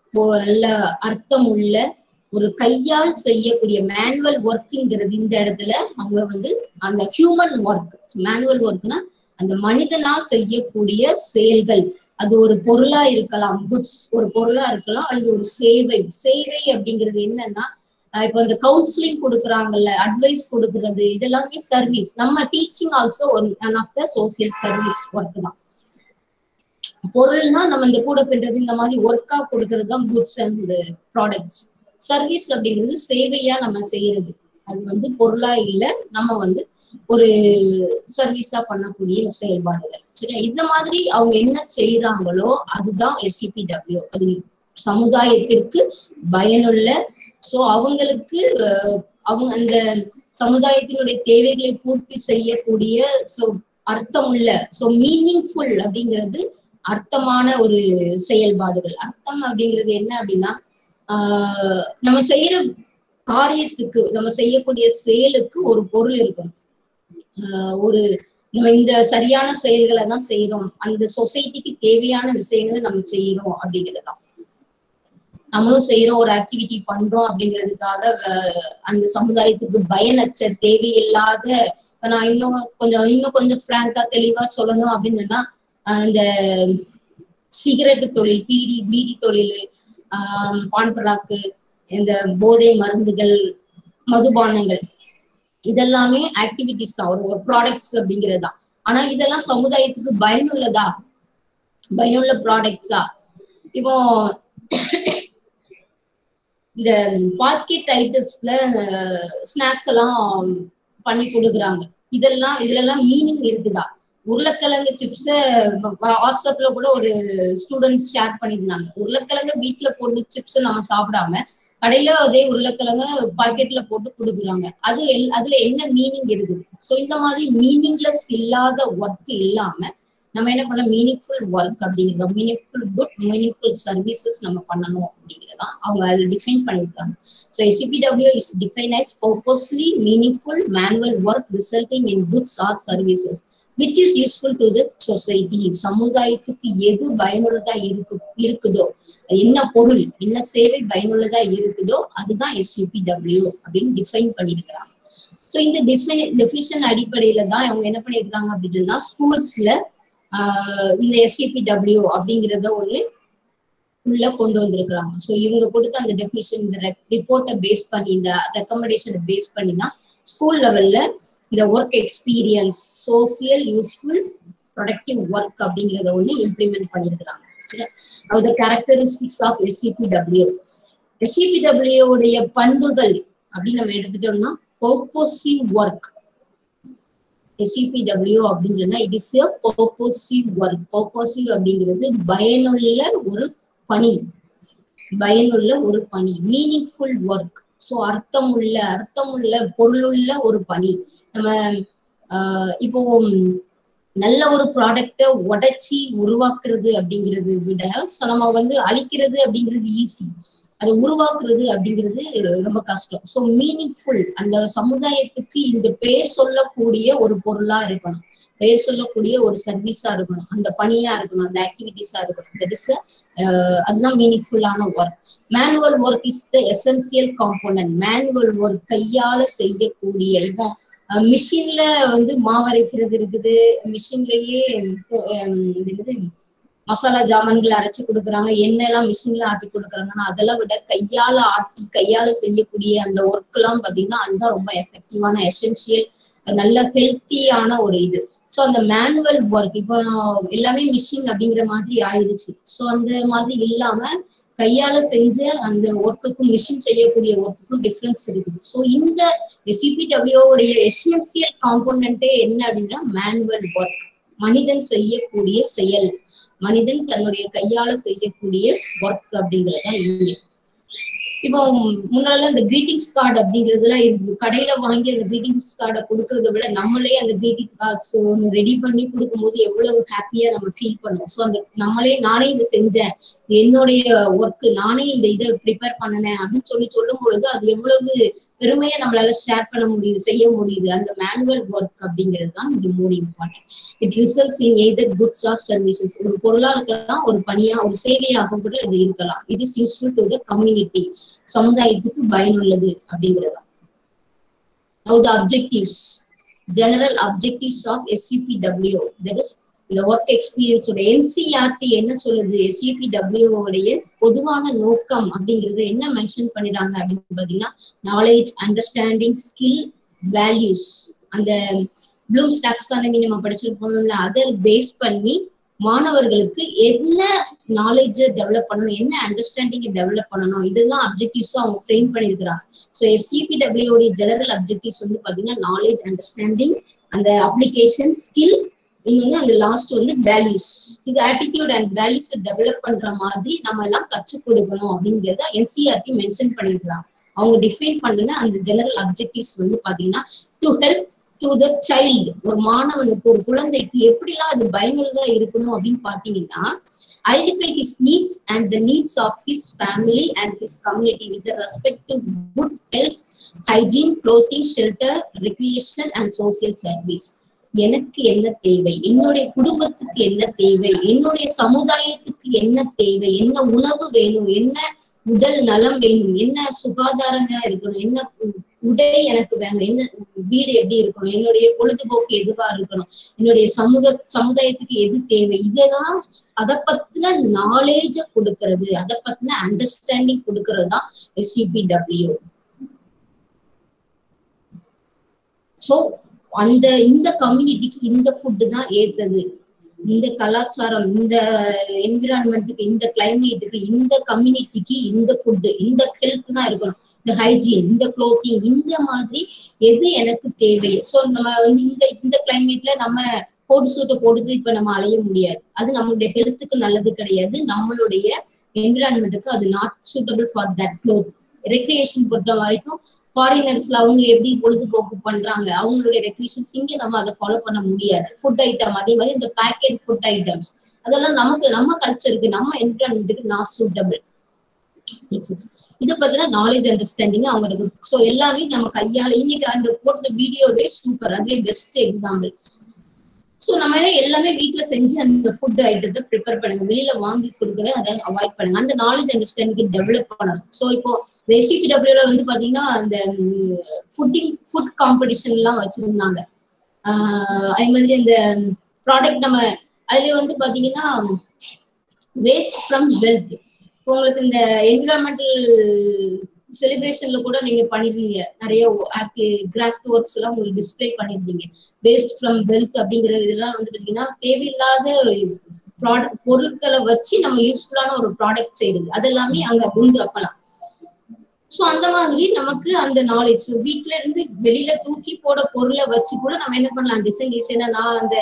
நல்ல அர்த்தம் உள்ள ஒரு கையால் செய்யக்கூடிய மேனுவல் ஒர்க்குங்கிறது இந்த இடத்துல அவங்க வந்து அந்த ஹியூமன் ஒர்க் மேனுவல் ஒர்க்னா அந்த மனிதனால் செய்யக்கூடிய செயல்கள் அது ஒரு பொருளா இருக்கலாம் குட்ஸ் ஒரு பொருளா இருக்கலாம் அல்லது ஒரு சேவை சேவை அப்படிங்கிறது என்னன்னா இப்போ இந்த கவுன்சிலிங் கொடுக்குறாங்கல்ல அட்வைஸ் கொடுக்கறது இதெல்லாமே சர்வீஸ் நம்ம teaching also one of the social service work தான் பொருள்னா நம்ம இந்த கூட பின்றது இந்த மாதிரி ஒர்க்கா கொடுக்கறது தான் குட்ஸ் அண்ட் ப்ராடக்ட்ஸ் சர்வீஸ் அப்படிங்கிறது சேவையா நம்ம செய்யறது அது வந்து பொருளா இல்ல நம்ம வந்து ஒரு சர்வீஸா பண்ணக்கூடிய செயல்பாடுகள் சரியா இந்த மாதிரி அவங்க என்ன செய்யறாங்களோ அதுதான் எஸ்சிபிடபிள்யூ அது சமுதாயத்திற்கு பயனுள்ள சோ அவங்களுக்கு அவங்க அந்த சமுதாயத்தினுடைய தேவைகளை பூர்த்தி செய்யக்கூடிய சோ அர்த்தமுள்ள சோ மீனிங்ஃபுல் அப்படிங்கிறது அர்த்தமான ஒரு செயல்பாடுகள் அர்த்தம் அப்படிங்கிறது என்ன அப்படின்னா ஆஹ் நம்ம செய்யற காரியத்துக்கு நம்ம செய்யக்கூடிய செயலுக்கு ஒரு பொருள் இருக்கணும் ஆஹ் ஒரு நம்ம இந்த சரியான செயல்களை தான் செய்யறோம் அந்த சொசைட்டிக்கு தேவையான விஷயங்களை நம்ம செய்யறோம் அப்படிங்கிறதுதான் நம்மளும் செய்யறோம் ஒரு ஆக்டிவிட்டி பண்றோம் அப்படிங்கிறதுக்காக அந்த சமுதாயத்துக்கு பயனற்ற தேவையில்லாத நான் இன்னும் கொஞ்சம் இன்னும் கொஞ்சம் பிராங்கா தெளிவா சொல்லணும் அப்படின்னு சொன்னா இந்த சிகரெட் தொழில் பீடி பீடி தொழில் ஆஹ் பான்பராக்கு இந்த போதை மருந்துகள் மதுபானங்கள் இதெல்லாமே ஆக்டிவிட்டிஸ் தான் ஒரு ஒரு ப்ராடக்ட்ஸ் அப்படிங்கிறது தான் ஆனா இதெல்லாம் சமுதாயத்துக்கு பயனுள்ளதா பயனுள்ள ப்ராடக்ட்ஸா இப்போ இந்த பாக்கெட் ஐட்டம்ஸ்ல ஸ்நாக்ஸ் எல்லாம் பண்ணி கொடுக்குறாங்க இதெல்லாம் இதுல எல்லாம் மீனிங் இருக்குதா உருளைக்கிழங்கு சிப்ஸ வாட்ஸ்அப்ல கூட ஒரு ஸ்டூடெண்ட்ஸ் ஷேர் பண்ணியிருந்தாங்க உருளைக்கிழங்கு வீட்டுல போட்டு சிப்ஸ் நம்ம சாப்பிடாம கடையில அதே உருளைக்கிழங்க பாக்கெட்ல போட்டு கொடுக்குறாங்க அது எல் அதுல என்ன மீனிங் இருக்குது ஸோ இந்த மாதிரி மீனிங்லெஸ் இல்லாத ஒர்க் இல்லாம நம்ம என்ன பண்ண மீனிங்ஃபுல் ஒர்க் அப்படிங்கிறோம் மீனிங்ஃபுல் குட் மீனிங்ஃபுல் சர்வீசஸ் நம்ம பண்ணணும் அப்படிங்கிறதான் அவங்க அதில் டிஃபைன் பண்ணியிருக்காங்க so SUPW is define as purposely meaningful manual work resulting in goods or services which is useful to the society சமுதாயத்துக்கு எது பயனுள்ளதா இருக்கு இருக்குதோ என்ன பொருள் என்ன சேவை பயனுள்ளதா இருக்குதோ அதுதான் எஸ்யூபிடபிள்யூ அப்படின்னு டிஃபைன் பண்ணியிருக்கிறாங்க ஸோ இந்த டிஃபை டெஃபினிஷன் அடிப்படையில தான் அவங்க என்ன பண்ணியிருக்கிறாங்க அப்படின்னா ஸ்கூல்ஸ்ல இந்த எஸ்சிபிடபிள்யூ அப்படிங்கிறத ஒண்ணு உள்ள கொண்டு வந்திருக்கிறாங்க ஸோ இவங்க கொடுத்த அந்த டெஃபினிஷன் இந்த ரிப்போர்ட்டை பேஸ் பண்ணி இந்த ரெக்கமெண்டேஷனை பேஸ் பண்ணி தான் ஸ்கூல் லெவல்ல இந்த work experience social useful productive work அப்படிங்கிறத ஒண்ணு இம்ப்ளிமெண்ட் பண்ணியிருக்கிறாங்க the characteristics of SUPW SUPW உடைய பண்புகள் அப்படின்னு நம்ம எடுத்துட்டோம்னா பர்போசிவ் ஒர்க் எஸ்சிபிடபிள்யூ அப்படின்னு சொன்னா it is purposive work purposive அப்படிங்கிறது பயனுள்ள ஒரு பணி பயனுள்ள ஒரு பணி மீனிங்ஃபுல் ஒர்க் ஸோ அர்த்தமுள்ள அர்த்தமுள்ள பொருளுள்ள ஒரு பணி நம்ம ஆஹ் இப்போ நல்ல ஒரு ப்ராடக்ட உடைச்சி உருவாக்குறது அப்படிங்கிறது விட நம்ம வந்து அழிக்கிறது அப்படிங்கிறது ஈஸி அதை உருவாக்குறது அப்படிங்கிறது ரொம்ப கஷ்டம் ஸோ மீனிங்ஃபுல் அந்த சமுதாயத்துக்கு இந்த பேர் சொல்லக்கூடிய ஒரு பொருளா இருக்கணும் பெயர் சொல்லக்கூடிய ஒரு சர்வீஸா இருக்கணும் அந்த பணியா இருக்கணும் அந்த ஆக்டிவிட்டிஸா இருக்கணும் தட் இஸ் அதுதான் மீனிங்ஃபுல்லான work manual work is the essential component manual work கையால செய்யக்கூடிய இப்போ மிஷின்ல வந்து மாவரைக்கிறது இருக்குது மிஷின்லயே இது மசாலா ஜாமான்களை அரைச்சு கொடுக்குறாங்க எண்ணெய் எல்லாம் மிஷின்ல ஆட்டி கொடுக்குறாங்கன்னா அதெல்லாம் விட கையால ஆட்டி கையால செய்யக்கூடிய அந்த ஒர்க் எல்லாம் பாத்தீங்கன்னா அதுதான் ரொம்ப எஃபெக்டிவான எசென்சியல் நல்ல ஹெல்த்தியான ஒரு இது ஸோ அந்த மேனுவல் ஒர்க் இப்போ எல்லாமே மிஷின் அப்படிங்கிற மாதிரி ஆயிடுச்சு ஸோ அந்த மாதிரி இல்லாம கையால செஞ்ச அந்த ஒர்க்குக்கும் மிஷின் செய்யக்கூடிய ஒர்க்குக்கும் டிஃப்ரென்ஸ் இருக்குது ஸோ இந்த சிபிடபிள்யூடைய எசென்சியல் காம்போனன்ட்டே என்ன அப்படின்னா மேனுவல் ஒர்க் மனிதன் செய்யக்கூடிய செயல் மனிதன் தன்னுடைய கையால செய்யக்கூடிய ஒர்க் அப்படிங்கறதுதான் இங்க இப்போ முன்னால இந்த கிரீட்டிங்ஸ் கார்டு அப்படிங்கிறதுலாம் இருக்கு கடையில வாங்கி அந்த கிரீட்டிங்ஸ் கார்டை கொடுக்கறத விட நம்மளே அந்த கிரீட்டிங் கார்ட்ஸ் ஒன்று ரெடி பண்ணி கொடுக்கும்போது எவ்வளவு ஹாப்பியா நம்ம ஃபீல் பண்ணுவோம் ஸோ அந்த நம்மளே நானே இதை செஞ்சேன் என்னுடைய ஒர்க் நானே இந்த இதை ப்ரிப்பேர் பண்ணினேன் அப்படின்னு சொல்லி சொல்லும் பொழுது அது எவ்வளவு பெருமையா நம்மளால ஷேர் பண்ண முடியுது செய்ய முடியுது அந்த மேனுவல் ஒர்க் அப்படிங்கிறது தான் இது more important it results in either goods or services ஒரு பொருளா இருக்கலாம் ஒரு பணியா ஒரு சேவையாக கூட இது இருக்கலாம் it is useful to the community சமுதாயத்துக்கு பயனுள்ளது அப்படிங்கிறது தான் Now the objectives, general objectives of SUPW, that is இந்த ஒர்க் எக்ஸ்பீரியன்ஸ் உடைய என்சிஆர்டி என்ன சொல்லுது எஸ்யூபிடபிள்யூ உடைய பொதுவான நோக்கம் அப்படிங்கறது என்ன மென்ஷன் பண்ணிடுறாங்க அப்படின்னு பாத்தீங்கன்னா நாலேஜ் அண்டர்ஸ்டாண்டிங் ஸ்கில் வேல்யூஸ் அந்த ப்ளூம்ஸ் டாக்ஸானமி நம்ம படிச்சிருப்போம்ல அதை பேஸ் பண்ணி மாணவர்களுக்கு என்ன நாலேஜை டெவலப் பண்ணணும் என்ன அண்டர்ஸ்டாண்டிங்கை டெவலப் பண்ணணும் இதெல்லாம் அப்ஜெக்டிவ்ஸும் அவங்க ஃப்ரேம் பண்ணியிருக்கிறாங்க ஸோ எஸ்சிபிடபிள்யூடைய ஜெனரல் அப்ஜெக்டிவ்ஸ் வந்து பாத்தீங்கன்னா நாலேஜ் அண்டர்ஸ்டாண்டிங் அந்த அப்ளிகேஷன் ஸ்கில் இன்னொன்னு அந்த லாஸ்ட் வந்து வேல்யூஸ் இது ஆட்டிடியூட் அண்ட் வேல்யூஸ் டெவலப் பண்ற மாதிரி நம்ம எல்லாம் கற்றுக் கொடுக்கணும் அப்படிங்கறத என்சிஆர்டி மென்ஷன் பண்ணிருக்கலாம் அவங்க டிஃபைன் பண்ணின அந்த ஜெனரல் அப்ஜெக்டிவ்ஸ் வந்து பாத்தீங்கன்னா to help to the child ஒரு மாணவனுக்கு ஒரு குழந்தைக்கு எப்படிலாம் அது பயனுள்ளதா இருக்கணும் அப்படின்னு பாத்தீங்கன்னா identify his needs and the needs of his family and his community with respect to good health hygiene clothing shelter recreation and social service எனக்கு என்ன தேவை என்னுடைய குடும்பத்துக்கு என்ன தேவை என்னுடைய சமுதாயத்துக்கு என்ன தேவை என்ன உணவு வேணும் என்ன உடல் நலம் வேணும் என்ன சுகாதாரமா இருக்கணும் என்ன உடை எனக்கு வேணும் என்ன வீடு எப்படி இருக்கணும் என்னுடைய பொழுதுபோக்கு எதுவா இருக்கணும் என்னுடைய சமூக சமுதாயத்துக்கு எது தேவை இதெல்லாம் அதை பத்தின நாலேஜ கொடுக்கறது அதை பத்தின அண்டர்ஸ்டாண்டிங் கொடுக்கறது தான் எஸ்சிபிடபிள்யூ சோ அந்த இந்த கம்யூனிட்டிக்கு இந்த ஃபுட்டு தான் ஏத்தது இந்த கலாச்சாரம் இந்த என்விரான்மெண்ட்டுக்கு இந்த கிளைமேட்டுக்கு இந்த கம்யூனிட்டிக்கு இந்த ஃபுட்டு இந்த ஹெல்த் தான் இருக்கணும் இந்த ஹைஜீன் இந்த க்ளோத்திங் இந்த மாதிரி எது எனக்கு தேவை ஸோ நம்ம வந்து இந்த இந்த கிளைமேட்ல நம்ம கோட் சூட்டை போட்டுட்டு இப்ப நம்ம அலைய முடியாது அது நம்மளுடைய ஹெல்த்துக்கு நல்லது கிடையாது நம்மளுடைய என்விரான்மெண்ட்டுக்கு அது not suitable for that cloth recreation பொறுத்த வரைக்கும் ஃபாரினர்ஸ்ல அவங்க எப்படி பொழுதுபோக்கு பண்றாங்க அவங்களுடைய ரெக்ரியேஷன்ஸ் இங்க நம்ம அதை ஃபாலோ பண்ண முடியாது ஃபுட் ஐட்டம் அதே மாதிரி இந்த பேக்கெட் ஃபுட் ஐட்டம்ஸ் அதெல்லாம் நமக்கு நம்ம கல்ச்சருக்கு நம்ம என்விரான்மெண்ட்டுக்கு நாட் சூட்டபிள் இதை பத்தின நாலேஜ் அண்டர்ஸ்டாண்டிங் அவங்களுக்கு ஸோ எல்லாமே நம்ம கையால இன்னைக்கு அந்த போட்ட வீடியோவே சூப்பர் அதுவே பெஸ்ட் எக்ஸாம்பிள் ஸோ நம்ம எல்லாமே வீட்ல செஞ்சு அந்த ஃபுட் ஐட்டத்தை ப்ரிப்பேர் பண்ணுங்க வெளியில வாங்கி கொடுக்குறத அதை அவாய்ட் பண்ணுங்க அந்த நாலேஜ் அண்டர்ஸ்டாண்டிங் டெவலப் பண்ணணும் ஸோ இப்போ ரெசிபிடபிள்யூல வந்து பாத்தீங்கன்னா அந்த ஃபுட்டிங் ஃபுட் காம்படிஷன் எல்லாம் வச்சிருந்தாங்க அதே மாதிரி இந்த ப்ராடக்ட் நம்ம அதுல வந்து பாத்தீங்கன்னா வேஸ்ட் ஃப்ரம் வெல்த் உங்களுக்கு இந்த என்விரான்மெண்டல் செலிப்ரேஷன்ல கூட நீங்க பண்ணிருந்தீங்க நிறைய கிராஃப்ட் ஒர்க்ஸ் எல்லாம் உங்களுக்கு டிஸ்பிளே பண்ணிருந்தீங்க வேஸ்ட் ஃப்ரம் வெல்த் அப்படிங்கிற இதெல்லாம் வந்து பாத்தீங்கன்னா தேவையில்லாத ப்ராடக்ட் பொருட்களை வச்சு நம்ம யூஸ்ஃபுல்லான ஒரு ப்ராடக்ட் செய்யுது அதெல்லாமே அங்க உண்டு அப்பலாம் சோ அந்த மாதிரி நமக்கு அந்த நாலேஜ் வீட்ல இருந்து வெளியில தூக்கி போட பொருளை வச்சு கூட நம்ம என்ன பண்ணலாம் டிசைன் டிசைனா நான் அந்த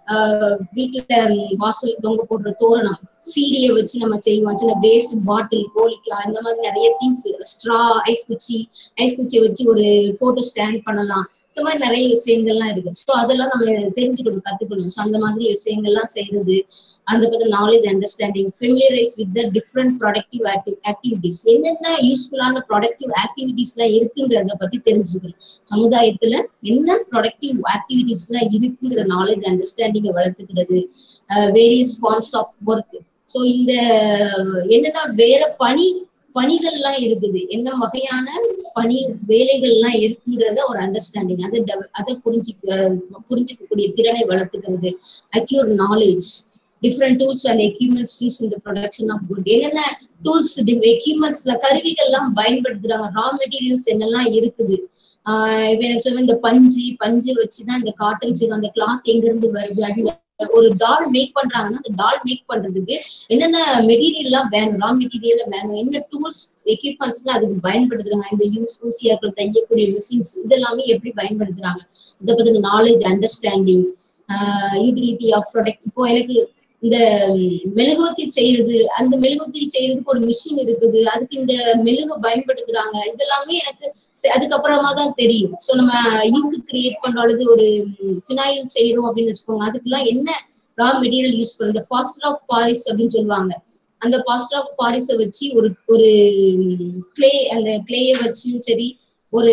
வீட்டுல வாசல் தொங்க போடுற தோரணம் சீடியை வச்சு நம்ம செய்வோம் சின்ன வேஸ்ட் பாட்டில் கோழிக்கா இந்த மாதிரி நிறைய திங்ஸ் ஸ்ட்ரா ஐஸ் குச்சி ஐஸ் குச்சியை வச்சு ஒரு போட்டோ ஸ்டாண்ட் பண்ணலாம் இந்த மாதிரி நிறைய விஷயங்கள்லாம் இருக்கு ஸோ அதெல்லாம் நம்ம தெரிஞ்சுக்கணும் கத்துக்கணும் ஸோ அந்த மாதிரி விஷயங்கள்லாம் செய்யறது அந்த பத்தி knowledge understanding familiarise with the different productive activities என்னென்ன யூஸ்ஃபுல்லான ப்ராடக்டிவ் ஆக்டிவிட்டிஸ் எல்லாம் இருக்குங்கிறத பத்தி தெரிஞ்சுக்கணும் சமுதாயத்துல என்ன ப்ராடக்டிவ் ஆக்டிவிட்டிஸ் எல்லாம் இருக்குங்கிற நாலேஜ் அண்டர்ஸ்டாண்டிங்கை வளர்த்துக்கிறது various forms of work so இந்த என்னன்னா வேற பணி பணிகள்லாம் இருக்குது என்ன வகையான பணி வேலைகள்லாம் இருக்குங்கிறத ஒரு அண்டர்ஸ்டாண்டிங் அதை அதை புரிஞ்சுக்க புரிஞ்சுக்கக்கூடிய திறனை வளர்த்துக்கிறது acquire knowledge different tools and equipments use இந்த ப்ரொடக்ஷன் ஆஃப் குட் என்னென்ன டூல்ஸ் எக்யூப்மெண்ட்ஸ்ல கருவிகள்லாம் பயன்படுத்துறாங்க ரா மெட்டீரியல்ஸ் என்னெல்லாம் இருக்குது ஆஹ் இப்ப எனக்கு சொல்ல இந்த பஞ்சு பஞ்சு வச்சுதான் இந்த காட்டன் சீரம் அந்த கிளாத் எங்க இருந்து வருது அந்த ஒரு டால் மேக் பண்றாங்கன்னா அந்த டால் மேக் பண்றதுக்கு என்னென்ன மெட்டீரியல் எல்லாம் வேணும் ரா மெட்டீரியல் வேணும் என்ன டூல்ஸ் எக்யூப்மெண்ட்ஸ் எல்லாம் அதுக்கு பயன்படுத்துறாங்க இந்த யூஸ் ஊசியாக்கள் தையக்கூடிய மிஷின்ஸ் இதெல்லாமே எப்படி பயன்படுத்துறாங்க இதை பத்தின knowledge understanding utility of product இப்போ எனக்கு இந்த மெழுகுவத்தி செய்யறது அந்த மெழுகுவத்தி செய்யறதுக்கு ஒரு மிஷின் இருக்குது அதுக்கு இந்த மெழுகு பயன்படுத்துறாங்க இதெல்லாமே எனக்கு அதுக்கப்புறமா தான் தெரியும் ஸோ நம்ம இங்கு கிரியேட் பண்றோம் அல்லது ஒரு ஃபினாயில் செய்யறோம் அப்படின்னு வச்சுக்கோங்க அதுக்கெல்லாம் என்ன ரா மெட்டீரியல் யூஸ் பண்ணுறது ஃபாஸ்டர் ஆஃப் பாரிஸ் அப்படின்னு சொல்லுவாங்க அந்த பாஸ்டர் ஆஃப் பாரிஸை வச்சு ஒரு ஒரு கிளே அந்த கிளேயை வச்சும் சரி ஒரு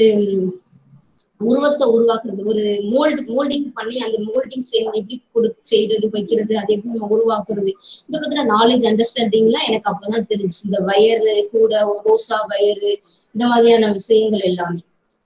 உருவத்தை உருவாக்குறது ஒரு மோல்டு மோல்டிங் பண்ணி அந்த மோல்டிங் எப்படி கொடு செய்யறது வைக்கிறது அதை எப்படி நம்ம உருவாக்குறது இதை பத்தின நாலேஜ் அண்டர்ஸ்டாண்டிங்லாம் எனக்கு அப்பதான் தெரிஞ்சு இந்த வயரு கூட ரோசா வயரு இந்த மாதிரியான விஷயங்கள் எல்லாமே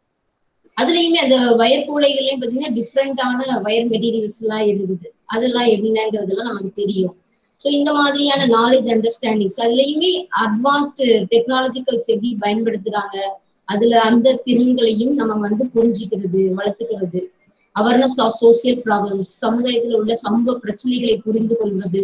அதுலயுமே அந்த வயர் கூலைகள்லயும் பாத்தீங்கன்னா டிஃப்ரெண்டான வயர் மெட்டீரியல்ஸ் எல்லாம் இருக்குது அதெல்லாம் என்னங்கிறதுலாம் நமக்கு தெரியும் ஸோ இந்த மாதிரியான நாலேஜ் அண்டர்ஸ்டாண்டிங்ஸ் அதுலயுமே அட்வான்ஸ்டு டெக்னாலஜிக்கல்ஸ் எப்படி பயன்படுத்துறாங்க அதுல அந்த திறன்களையும் நம்ம வந்து புரிஞ்சுக்கிறது வளர்த்துக்கிறது அவேர்னஸ் ஆஃப் சோசியல் ப்ராப்ளம்ஸ் சமுதாயத்துல உள்ள சமூக பிரச்சனைகளை புரிந்து கொள்வது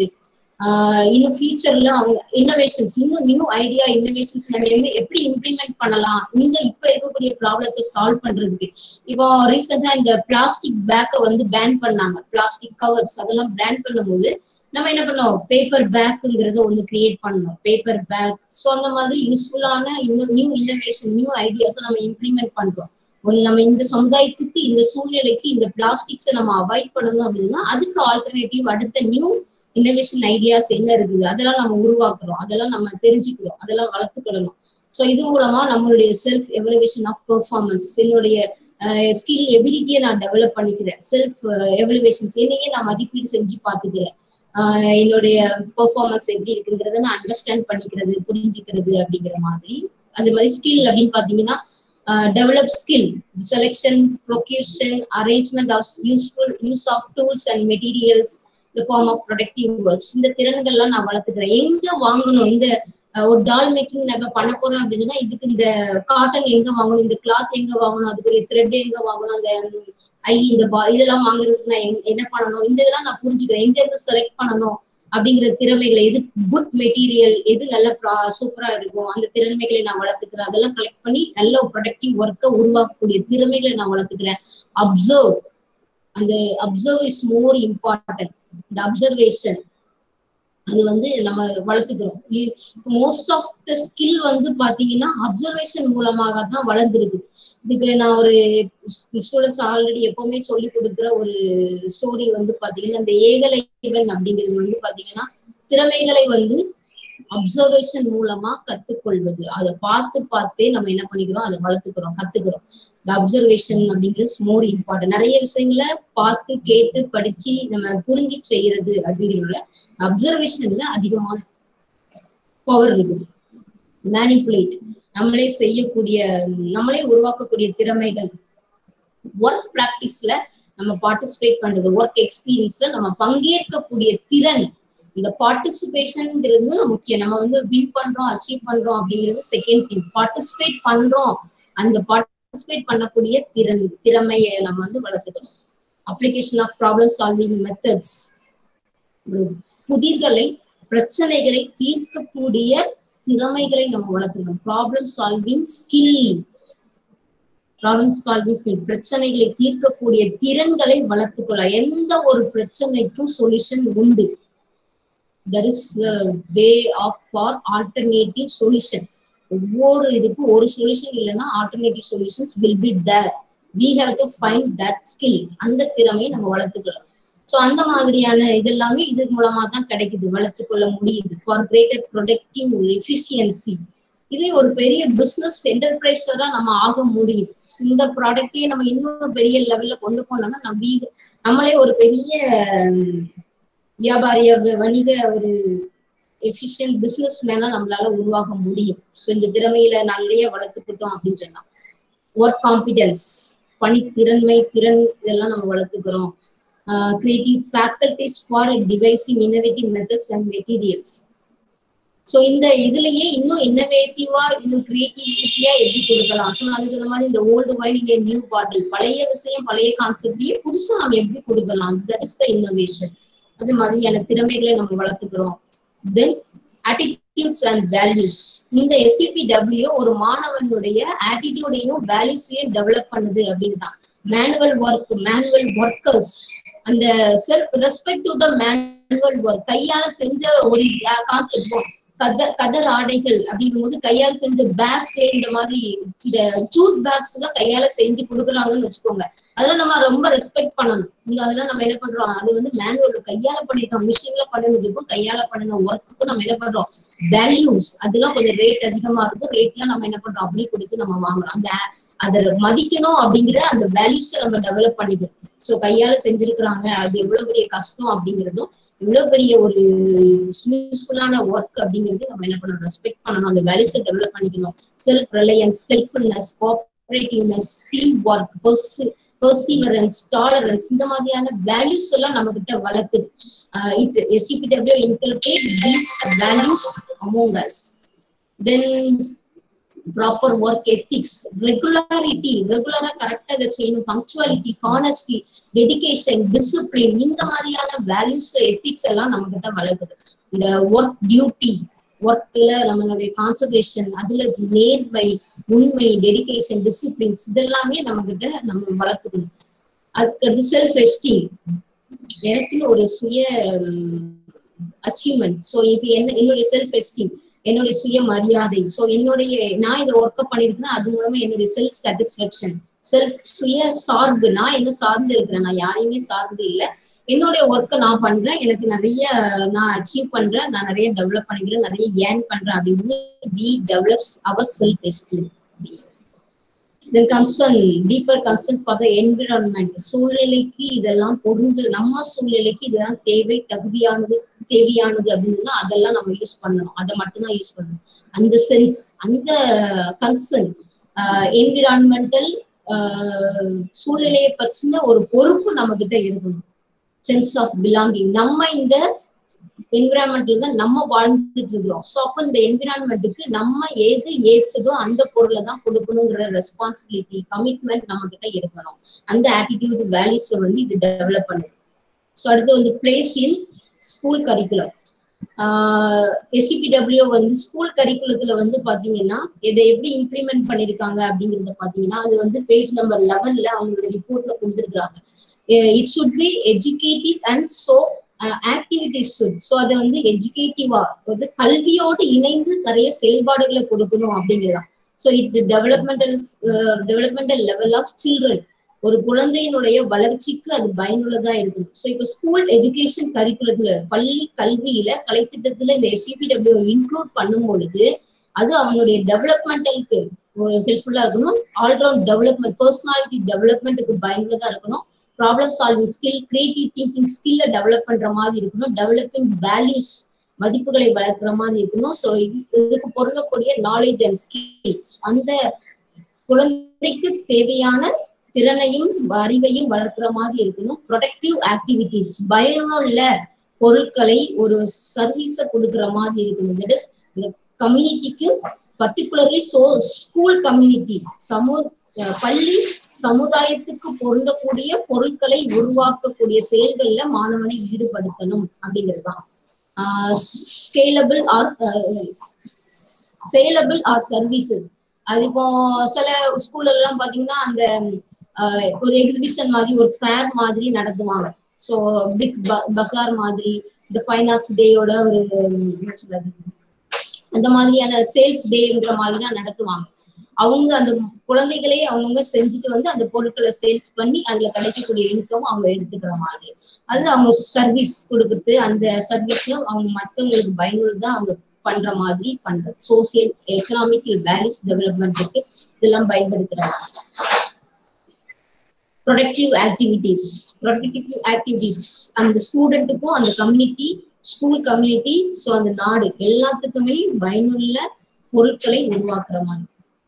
ஆஹ் இன்னும் ஃபியூச்சர்ல அவங்க இன்னோவேஷன்ஸ் இன்னும் நியூ ஐடியா இன்னோவேஷன்ஸ் நம்ம எப்படி இம்ப்ளிமெண்ட் பண்ணலாம் இந்த இப்ப இருக்கக்கூடிய ப்ராப்ளத்தை சால்வ் பண்றதுக்கு இப்போ ரீசெண்டா இந்த பிளாஸ்டிக் பேக்கை வந்து பேன் பண்ணாங்க பிளாஸ்டிக் கவர்ஸ் அதெல்லாம் பேன் பண்ணும்போது நம்ம என்ன பண்ணோம் பேப்பர் பேக்குங்கிறத ஒண்ணு கிரியேட் பண்ணோம் பேப்பர் பேக் ஸோ அந்த மாதிரி யூஸ்ஃபுல்லான இன்னும் நியூ இன்னோவேஷன் நியூ ஐடியாஸை நம்ம இம்ப்ளிமெண்ட் பண்றோம் ஒன்று நம்ம இந்த சமுதாயத்துக்கு இந்த சூழ்நிலைக்கு இந்த பிளாஸ்டிக்ஸை நம்ம அவாய்ட் பண்ணணும் அப்படின்னா அதுக்கு ஆல்டர்னேட்டிவ் அடுத்த நியூ இன்னோவேஷன் ஐடியாஸ் என்ன இருக்குது அதெல்லாம் நம்ம உருவாக்குறோம் அதெல்லாம் நம்ம தெரிஞ்சுக்கிறோம் அதெல்லாம் வளர்த்துக்கிடணும் ஸோ இது மூலமா நம்மளுடைய செல்ஃப் எவலுவேஷன் ஆஃப் பெர்ஃபார்மன்ஸ் என்னுடைய ஸ்கில் எபிலிட்டியை நான் டெவலப் பண்ணிக்கிறேன் செல்ஃப் எவலுவேஷன்ஸ் என்னையே நான் மதிப்பீடு செஞ்சு பார்த்துக்கிறேன் என்னுடைய பெர்ஃபார்மன்ஸ் எப்படி இருக்குங்கிறத நான் அண்டர்ஸ்டாண்ட் பண்ணிக்கிறது புரிஞ்சுக்கிறது அப்படிங்கிற மாதிரி அந்த மாதிரி ஸ்கில் அப்படின்னு பாத்தீங்கன்னா develop skill selection procurement arrangement of useful use of tools and materials இந்த ஃபார்ம் ஆஃப் ப்ரொடக்டிவ் ஒர்க்ஸ் இந்த திறன்கள்லாம் நான் வளர்த்துக்கிறேன் எங்க வாங்கணும் இந்த ஒரு டால் மேக்கிங் நம்ம பண்ண போறோம் அப்படின்னா இதுக்கு இந்த காட்டன் எங்க வாங்கணும் இந்த கிளாத் எங்க வாங்கணும் அதுக்குரிய த்ரெட் எங்க வாங்கணும் அந்த ஐ இந்த பா இதெல்லாம் வாங்குறதுக்கு நான் என்ன பண்ணணும் இந்த இதெல்லாம் நான் புரிஞ்சுக்கிறேன் எங்க இருந்து செலக்ட் பண்ணணும் அப்படிங்கிற திறமைகளை எது குட் மெட்டீரியல் எது நல்ல சூப்பரா இருக்கும் அந்த திறமைகளை நான் வளர்த்துக்கிறேன் அதெல்லாம் கலெக்ட் பண்ணி நல்ல ப்ரொடக்டிவ் ஒர்க்கை உருவாக்கக்கூடிய திறமைகளை நான் வளர்த்துக்கிறேன் அப்சர்வ் அந்த அப்சர்வ் இஸ் மோர் இம்பார்ட்டன்ட் இந்த அப்சர்வேஷன் அது வந்து நம்ம வளர்த்துக்கிறோம் மோஸ்ட் ஆஃப் த ஸ்கில் வந்து பாத்தீங்கன்னா அப்சர்வேஷன் மூலமாக தான் வளர்ந்துருக்குது இதுக்கு நான் ஒரு ஸ்டூடெண்ட்ஸ் ஆல்ரெடி எப்பவுமே சொல்லி கொடுக்குற ஒரு ஸ்டோரி வந்து பாத்தீங்கன்னா இந்த ஏகலைவன் அப்படிங்கிறது வந்து பாத்தீங்கன்னா திறமைகளை வந்து அப்சர்வேஷன் மூலமா கத்துக்கொள்வது அதை பார்த்து பார்த்தே நம்ம என்ன பண்ணிக்கிறோம் அதை வளர்த்துக்கிறோம் கத்துக்கிறோம் இந்த அப்சர்வேஷன் அப்படிங்கிறது மோர் இம்பார்ட்டன்ட் நிறைய விஷயங்களை பார்த்து கேட்டு படிச்சு நம்ம புரிஞ்சு செய்யறது அப்படிங்கிறதுல அப்சர்வேஷன்ல அதிகமான பவர் இருக்குது மேனிப்புலேட் நம்மளே செய்யக்கூடிய நம்மளே உருவாக்கக்கூடிய திறமைகள் ஒர்க் பிராக்டிஸ்ல நம்ம பார்ட்டிசிபேட் பண்றது ஒர்க் எக்ஸ்பீரியன்ஸ்ல நம்ம பங்கேற்கக்கூடிய திறன் இந்த பார்ட்டிசிபேஷன்ங்கிறது முக்கியம் நம்ம வந்து வின் பண்றோம் அச்சீவ் பண்றோம் அப்படிங்கிறது செகண்ட் திங் பார்ட்டிசிபேட் பண்றோம் அந்த பார்ட்டிசிபேட் பண்ணக்கூடிய திறன் திறமையை நம்ம வந்து வளர்த்துக்கணும் application of problem solving methods புதிர்களை பிரச்சனைகளை தீர்க்கக்கூடிய திறமைகளை நம்ம வளர்த்துக்கணும் problem solving skill problem solving skill பிரச்சனைகளை தீர்க்கக்கூடிய திறன்களை வளர்த்துக்கொள்ளலாம் எந்த ஒரு பிரச்சனைக்கும் சொல்யூஷன் உண்டு there is way of for alternative solution ஒவ்வொரு இதுக்கும் ஒரு சொல்யூஷன் இல்லைன்னா alternative solutions will be there we have to find that skill அந்த திறமையை நம்ம வளர்த்துக்கலாம் ஸோ அந்த மாதிரியான இதெல்லாமே இது மூலமா தான் கிடைக்குது வளர்த்து கொள்ள முடியுது ஃபார் கிரேட்டர் ப்ரொடக்டிவ் எஃபிஷியன்சி இதே ஒரு பெரிய பிசினஸ் என்டர்பிரைஸரா நம்ம ஆக முடியும் இந்த ப்ராடக்டையே நம்ம இன்னும் பெரிய லெவல்ல கொண்டு போனோம்னா நம்ம நம்மளே ஒரு பெரிய வியாபாரிய வணிக ஒரு எஃபிஷியன்ட் பிசினஸ் மேனா நம்மளால உருவாக முடியும் ஸோ இந்த திறமையில நிறைய வளர்த்துக்கிட்டோம் அப்படின்னு சொன்னா ஒர்க் காம்பிடன்ஸ் பணித்திறன்மை திறன் இதெல்லாம் நம்ம வளர்த்துக்கிறோம் creative faculties for devising innovative methods and materials so இந்த இதுலயே இன்னும் இன்னோவேட்டிவா இன்னும் கிரியேட்டிவிட்டியா எப்படி கொடுக்கலாம் ஸோ நான் சொன்ன மாதிரி இந்த ஓல்டு வைன் இந்த நியூ பாட்டில் பழைய விஷயம் பழைய கான்செப்டையே புதுசா நம்ம எப்படி கொடுக்கலாம் தட் இஸ் த இன்னோவேஷன் அது மாதிரியான திறமைகளை நம்ம வளர்த்துக்கிறோம் தென் ஆட்டிடியூட்ஸ் அண்ட் வேல்யூஸ் இந்த எஸ்யூபி டபிள்யூ ஒரு மாணவனுடைய ஆட்டிடியூடையும் வேல்யூஸையும் டெவலப் பண்ணுது அப்படின்னு தான் மேனுவல் ஒர்க் மேனுவல் ஒர்க்கர்ஸ் அந்த self respect to the manual work கையால செஞ்ச ஒரு கான்செப்ட் கத கதர் ஆடைகள் அப்படிங்கும் போது கையால செஞ்ச பேக் இந்த மாதிரி இந்த ஜூட் பேக்ஸ் தான் கையால செஞ்சு கொடுக்குறாங்கன்னு வச்சுக்கோங்க அதெல்லாம் நம்ம ரொம்ப ரெஸ்பெக்ட் பண்ணணும் இந்த அதெல்லாம் நம்ம என்ன பண்றோம் அது வந்து மேனுவல் கையால பண்ணிருக்கோம் மிஷின்ல பண்ணினதுக்கும் கையால பண்ணின ஒர்க்குக்கும் நம்ம என்ன பண்றோம் வேல்யூஸ் அதெல்லாம் கொஞ்சம் ரேட் அதிகமா இருக்கும் ரேட்லாம் நம்ம என்ன பண்றோம் அப்படி கொடுத்து நம்ம வாங்குறோம் அந்த அதை மதிக்கணும் அப்படிங்கிற அந்த வேல்யூஸை நம்ம டெவலப் பண்ணிக்கணும் ஸோ கையால செஞ்சிருக்கிறாங்க அது எவ்வளவு பெரிய கஷ்டம் அப்படிங்கிறதும் இவ்வளவு பெரிய ஒரு யூஸ்ஃபுல்லான ஒர்க் அப்படிங்கிறது நம்ம என்ன பண்ணணும் ரெஸ்பெக்ட் பண்ணணும் அந்த வேல்யூஸை டெவலப் பண்ணிக்கணும் self reliance helpfulness cooperativeness team work perseverance tolerance இந்த மாதிரியான வேல்யூஸ் எல்லாம் நம்ம கிட்ட வளர்க்குது it SUPW inculcate these values among us then proper work ethics regularity ரெகுலரா கரெக்டா இதை செய்யணும் பங்க்சுவாலிட்டி ஹானஸ்டி டெடிகேஷன் டிசிப்ளின் இந்த மாதிரியான வேல்யூஸ் எத்திக்ஸ் எல்லாம் நம்ம கிட்ட வளர்க்குது இந்த ஒர்க் டியூட்டி ஒர்க்ல நம்மளுடைய கான்சன்ட்ரேஷன் அதுல நேர்மை உண்மை டெடிகேஷன் டிசிப்ளின்ஸ் இதெல்லாமே நம்ம கிட்ட நம்ம வளர்த்துக்கணும் அதுக்கு செல்ஃப் எஸ்டீம் எனக்குன்னு ஒரு சுய அச்சீவ்மெண்ட் ஸோ இப்போ என்ன என்னுடைய செல்ஃப் எஸ்டீம் என்னுடைய சுய மரியாதை ஸோ என்னுடைய நான் இதை ஒர்க் பண்ணிருக்கேன்னா அது மூலமா என்னுடைய செல்ஃப் சாட்டிஸ்ஃபேக்ஷன் செல்ஃப் சுய சார்பு நான் என்ன சார்ந்து இருக்கிறேன் நான் யாரையுமே சார்ந்து இல்லை என்னுடைய ஒர்க்கை நான் பண்றேன் எனக்கு நிறைய நான் அச்சீவ் பண்றேன் நான் நிறைய டெவலப் பண்ணிக்கிறேன் நிறைய ஏர்ன் பண்றேன் அப்படின்னு we develops our self esteem then concern deeper concern for the environment சூழ்நிலைக்கு இதெல்லாம் பொருந்து நம்ம சூழ்நிலைக்கு இதெல்லாம் தேவை தகுதியானது தேவையானது அப்படின்னு அதெல்லாம் நம்ம யூஸ் பண்ணணும் அதை மட்டும்தான் யூஸ் பண்ணணும் அந்த சென்ஸ் அந்த கன்சர்ன் என்விரான்மெண்டல் சூழ்நிலையை பற்றின ஒரு பொறுப்பு நம்ம கிட்ட இருக்கணும் சென்ஸ் ஆஃப் பிலாங்கிங் நம்ம இந்த என்விரான்மெண்ட்ல தான் நம்ம வாழ்ந்துட்டு இருக்கிறோம் ஸோ அப்போ இந்த என்விரான்மெண்ட்டுக்கு நம்ம எது ஏற்றதோ அந்த பொருளை தான் கொடுக்கணுங்கிற ரெஸ்பான்சிபிலிட்டி கமிட்மெண்ட் நம்ம கிட்ட இருக்கணும் அந்த ஆட்டிடியூட் வேல்யூஸை வந்து இது டெவலப் பண்ணுது ஸோ அடுத்து வந்து place in school curriculum SUPW வந்து ஸ்கூல் கரிக்குலத்துல வந்து பாத்தீங்கன்னா இதை எப்படி இம்ப்ளிமெண்ட் பண்ணிருக்காங்க அப்படிங்கறத பாத்தீங்கன்னா அது வந்து பேஜ் நம்பர் லெவன்ல அவங்களோட ரிப்போர்ட்ல கொடுத்துருக்காங்க it should be educative and so activities so அதை வந்து எஜுகேட்டிவா வந்து கல்வியோடு இணைந்து நிறைய செயல்பாடுகளை கொடுக்கணும் அப்படிங்கிறதான் so it developmental developmental level of children ஒரு குழந்தையினுடைய வளர்ச்சிக்கு அது பயனுள்ளதா இருக்கணும் ஸோ இப்போ ஸ்கூல் எஜுகேஷன் கரிக்குலத்துல பள்ளி கல்வியில கலைத்திட்டத்துல இந்த எஸ்சிபிடபிள்யூ இன்க்ளூட் பண்ணும் பொழுது அது அவனுடைய டெவலப்மெண்டலுக்கு ஹெல்ப்ஃபுல்லா இருக்கணும் ஆல்ரவுண்ட் டெவலப்மெண்ட் பர்சனாலிட்டி டெவலப்மெண்ட்டுக்கு பயனுள்ளதா இருக்கணும் problem solving skill creative thinking ஸ்கில்ல டெவலப் பண்ற மாதிரி இருக்கணும் டெவலப்பிங் வேல்யூஸ் மதிப்புகளை வளர்க்குற மாதிரி இருக்கணும் ஸோ இதுக்கு பொருந்தக்கூடிய நாலேஜ் அண்ட் ஸ்கில்ஸ் அந்த குழந்தைக்கு தேவையான திறனையும் அறிவையும் வளர்க்குற மாதிரி இருக்கணும் ப்ரொடக்டிவ் ஆக்டிவிட்டிஸ் பயனுள்ள பொருட்களை ஒரு சர்வீஸை கொடுக்குற மாதிரி இருக்கணும் தட் இஸ் கம்யூனிட்டிக்கு பர்டிகுலர்லி சோ ஸ்கூல் கம்யூனிட்டி சமூக பள்ளி சமுதாயத்துக்கு பொருந்தக்கூடிய பொருட்களை உருவாக்கக்கூடிய செயல்கள்ல மாணவனை ஈடுபடுத்தணும் அப்படிங்கிறது தான் scalable or saleable or services அது இப்போ சில ஸ்கூல்ல எல்லாம் பாத்தீங்கன்னா அந்த ஒரு எக்ஸிபிஷன் மாதிரி ஒரு ஃபேர் மாதிரி நடத்துவாங்க ஸோ பிக் பசார் மாதிரி இந்த ஃபைனான்ஸ் டேயோட ஒரு என்ன சொல்றது அந்த மாதிரியான சேல்ஸ் டேன்ற மாதிரி தான் நடத்துவாங்க அவங்க அந்த குழந்தைகளே அவங்கவுங்க செஞ்சுட்டு வந்து அந்த பொருட்களை சேல்ஸ் பண்ணி அதுல கிடைக்கக்கூடிய இன்கம் அவங்க எடுத்துக்கிற மாதிரி அது அவங்க சர்வீஸ் கொடுக்குறது அந்த சர்வீஸும் அவங்க மற்றவங்களுக்கு பயனுள்ளதா அவங்க பண்ற மாதிரி பண்றது சோசியல் எக்கனாமிக் வேல்யூஸ் டெவலப்மெண்ட்டுக்கு இதெல்லாம் பயன்படுத்துறாங்க ப்ரொடக்டிவ் ஆக்டிவிட்டிஸ் ப்ரொடக்டிவ் ஆக்டிவிட்டிஸ் அந்த ஸ்டூடெண்ட்டுக்கும் அந்த கம்யூனிட்டி ஸ்கூல் கம்யூனிட்டி ஸோ அந்த நாடு எல்லாத்துக்குமே பயனுள்ள பொருட்களை உருவாக்குற மாதிரி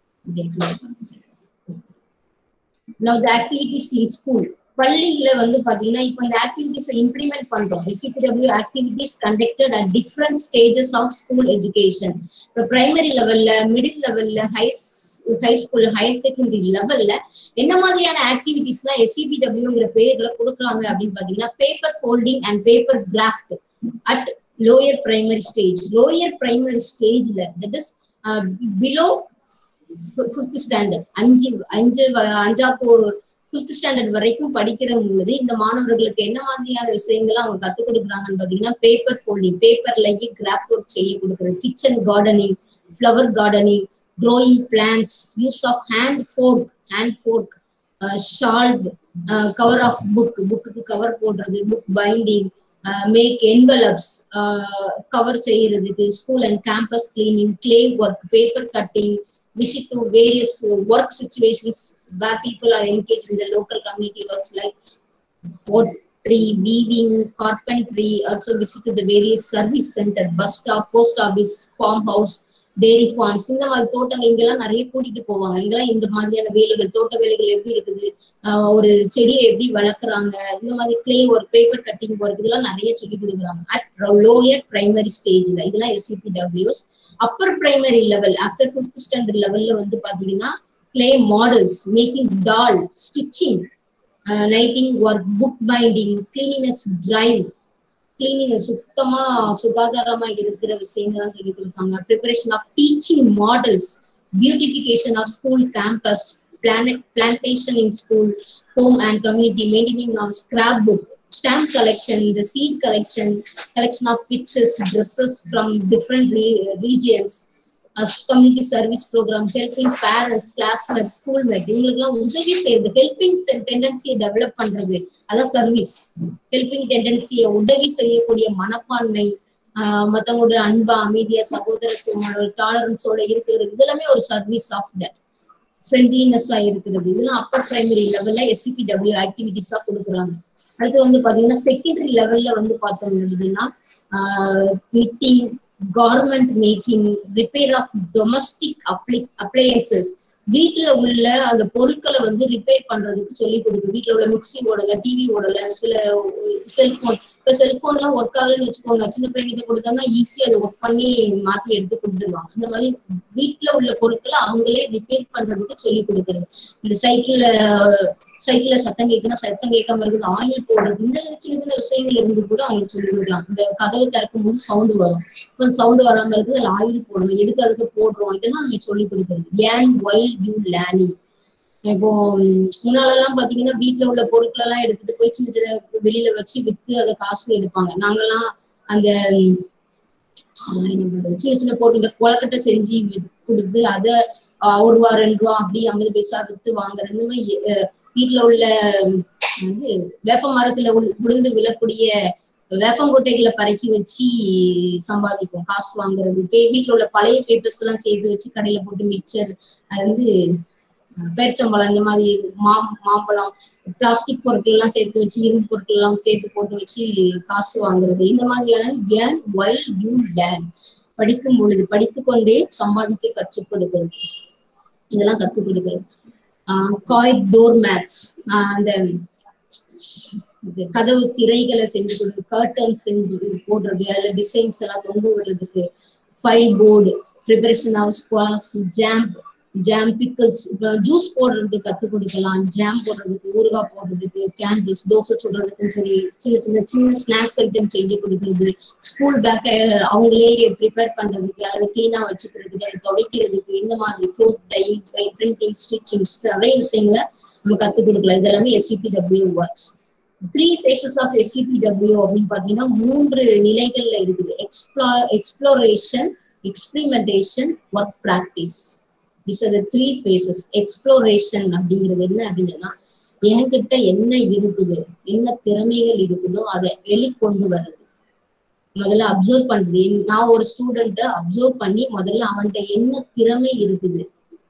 Now the activities in school. பள்ளியில வந்து பாத்தீங்கன்னா இப்போ இந்த ஆக்டிவிட்டிஸ் இம்ப்ளிமெண்ட் பண்றோம் SUPW activities conducted at different stages of school education இப்போ பிரைமரி லெவல்ல மிடில் லெவல்ல high high school higher secondary லெவல்ல என்ன மாதிரியான ஆக்டிவிட்டிஸ் எல்லாம் எஸ்சிபிடபிள்யூங்கிற பேர்ல கொடுக்குறாங்க அப்படின்னு பாத்தீங்கன்னா paper folding and paper craft at lower primary stage lower primary ஸ்டேஜ்ல that is below fifth standard அஞ்சு அஞ்சு அஞ்சாப்பு ஃபிஃப்த் ஸ்டாண்டர்ட் வரைக்கும் படிக்கிற பொழுது இந்த மாணவர்களுக்கு என்ன மாதிரியான விஷயங்களை அவங்க கத்துக் கொடுக்குறாங்கன்னு பாத்தீங்கன்னா பேப்பர் ஃபோல்டிங் பேப்பர்லயே கிராஃப்ட் ஒர்க் செய்ய கொடுக்குறது kitchen gardening flower gardening growing plants use of hand fork hand fork shelve cover of book book cover போடுறது book binding make envelopes cover செய்யறதுக்கு school and campus cleaning clay work paper cutting visit to various uh, work situations where people are engaged in the local community works like pottery, weaving, carpentry, also visit to the various service center, bus stop, post office, farmhouse, dairy farms இந்த மாதிரி தோட்டங்கள் இங்கெல்லாம் நிறைய கூட்டிட்டு போவாங்க இங்கெல்லாம் இந்த மாதிரியான வேலைகள் தோட்ட வேலைகள் எப்படி இருக்குது ஆஹ் ஒரு செடியை எப்படி வளர்க்குறாங்க இந்த மாதிரி clay work paper cutting work இதெல்லாம் நிறைய சொல்லி கொடுக்குறாங்க அட் லோயர் பிரைமரி ஸ்டேஜ்ல இதெல்லாம் SUPWs upper primary level after fifth standard லெவல்ல வந்து பாத்தீங்கன்னா clay models making doll stitching knitting work book binding cleanliness drive cleanliness சுத்தமா சுகாதாரமா இருக்கிற விஷயங்கள் சொல்லி கொடுப்பாங்க preparation of teaching models beautification of school campus plantation in school home and community maintaining of scrap book stamp collection இந்த seed collection collection of pictures dresses from different regions community service programme helping parents classmate schoolmate இவங்களுக்குலாம் உதவி செய்யறது helping டெண்டன்சியை develop பண்றது அதான் service helping டெண்டன்சியை உதவி செய்யக்கூடிய மனப்பான்மை ஆஹ் மத்தவங்களோட அன்பா அமைதியா சகோதரத்துவம் டாலரன்ஸோட இருக்கிறது இதெல்லாமே ஒரு சர்வீஸ் ஆஃப் தட் ஃப்ரெண்ட்லினஸ்ஸா இருக்கிறது இதெல்லாம் அப்பர் பிரைமரி லெவல்ல எஸ்சிபி டபிள்யூ ஆக்டிவிட்டிஸா கொடுக்குறாங்க அடுத்து வந்து பாத்தீங்கன்னா செகண்டரி லெவல்ல வந்து பார்த்தோம் அப்படின்னா knitting garment making repair of domestic apply appliances வீட்டுல உள்ள அந்த பொருட்களை வந்து ரிப்பேர் பண்றதுக்கு சொல்லி கொடுக்கு வீட்டுல உள்ள மிக்சி ஓடல டிவி ஓடல சில செல்போன் இப்ப செல்போன் எல்லாம் ஒர்க் ஆகலன்னு வச்சுக்கோங்க சின்ன பிள்ளைங்கிட்ட கொடுத்தோம்னா ஈஸியா அதை ஒர்க் பண்ணி மாத்தி எடுத்து கொடுத்துருவாங்க இந்த மாதிரி வீட்டுல உள்ள பொருட்களை அவங்களே ரிப்பேர் பண்றதுக்கு சொல்லி கொடுக்கறது இந்த சைக்கிள்ல சைக்கிள்ல சத்தம் கேட்கணும் சத்தம் கேட்காம இருக்குது ஆயில் போடுறது இந்த சின்ன சின்ன விஷயங்கள் இருந்து கூட அவங்களுக்கு சொல்லி கொடுக்கலாம் இந்த கதவை திறக்கும் போது சவுண்டு வரும் இப்போ சவுண்டு வராம இருக்குது அதுல ஆயில் போடணும் எதுக்கு அதுக்கு போடுறோம் இதெல்லாம் நம்ம சொல்லி கொடுக்குறது ஏன் ஒயில் யூ லேர்னிங் இப்போ முன்னாலெல்லாம் பாத்தீங்கன்னா வீட்டுல உள்ள பொருட்கள் எல்லாம் எடுத்துட்டு போய் சின்ன சின்ன வெளியில வச்சு வித்து அதை காசு எடுப்பாங்க நாங்கெல்லாம் அந்த என்ன பண்றது சின்ன சின்ன பொருள் இந்த கொலக்கட்டை செஞ்சு கொடுத்து அதை ஒரு ரூபா ரெண்டு ரூபா அப்படி ஐம்பது பைசா வித்து வாங்குறது இந்த மாதிரி வீட்டுல உள்ள வந்து வேப்ப மரத்துல விழுந்து விழக்கூடிய வேப்பங்கொட்டைகளை பறக்கி வச்சு சம்பாதிப்போம் காசு வாங்குறது வீட்டுல உள்ள பழைய பேப்பர்ஸ் எல்லாம் சேர்த்து வச்சு கடையில போட்டு மிக்சர் அது வந்து பேரிச்சம்பழம் இந்த மாதிரி மா மாம்பழம் பிளாஸ்டிக் பொருட்கள் எல்லாம் சேர்த்து வச்சு இரும்பு பொருட்கள் எல்லாம் சேர்த்து போட்டு வச்சு காசு வாங்குறது இந்த மாதிரியான ஏன் ஒயில் யூ லேர்ன் படிக்கும் பொழுது படித்துக்கொண்டே சம்பாதிக்க கற்றுக் கொடுக்கிறது இதெல்லாம் கற்றுக் கொடுக்கிறது காய் டோர் மேட்ஸ் அந்த இது கதவு திரைகளை செஞ்சு கொடுக்குறது கர்டன் செஞ்சு போடுறது அதுல டிசைன்ஸ் எல்லாம் தொங்க விடுறதுக்கு file board preparation of squash jam jam pickles இப்போ ஜூஸ் போடுறதுக்கு கற்றுக் கொடுக்கலாம் ஜாம் போடுறதுக்கு ஊறுகாய் போடுறதுக்கு கேண்டில்ஸ் தோசை சுடுறதுக்கும் சரி சின்ன சின்ன சின்ன ஸ்நாக்ஸ் ஐட்டம் செஞ்சு கொடுக்கறது ஸ்கூல் பேக்கை அவங்களே ப்ரிப்பேர் பண்றதுக்கு அதை கிளீனா வச்சுக்கிறதுக்கு அதை துவைக்கிறதுக்கு இந்த மாதிரி க்ளோத் டையிங் பிரிண்டிங் ஸ்டிச்சிங்ஸ் நிறைய விஷயங்களை நம்ம கற்றுக் கொடுக்கலாம் இதெல்லாமே SUPW works three phases of SUPW அப்படின்னு பாத்தீங்கன்னா மூன்று நிலைகள்ல இருக்குது explore exploration experimentation work practice this are the three phases exploration அப்படிங்கிறது என்ன அப்படின்னா என்கிட்ட என்ன இருக்குது என்ன திறமைகள் இருக்குதோ அதை வெளிக்கொண்டு வர்றது முதல்ல அப்சர்வ் பண்றது நான் ஒரு ஸ்டூடெண்ட்டை அப்சர்வ் பண்ணி முதல்ல அவன்கிட்ட என்ன திறமை இருக்குது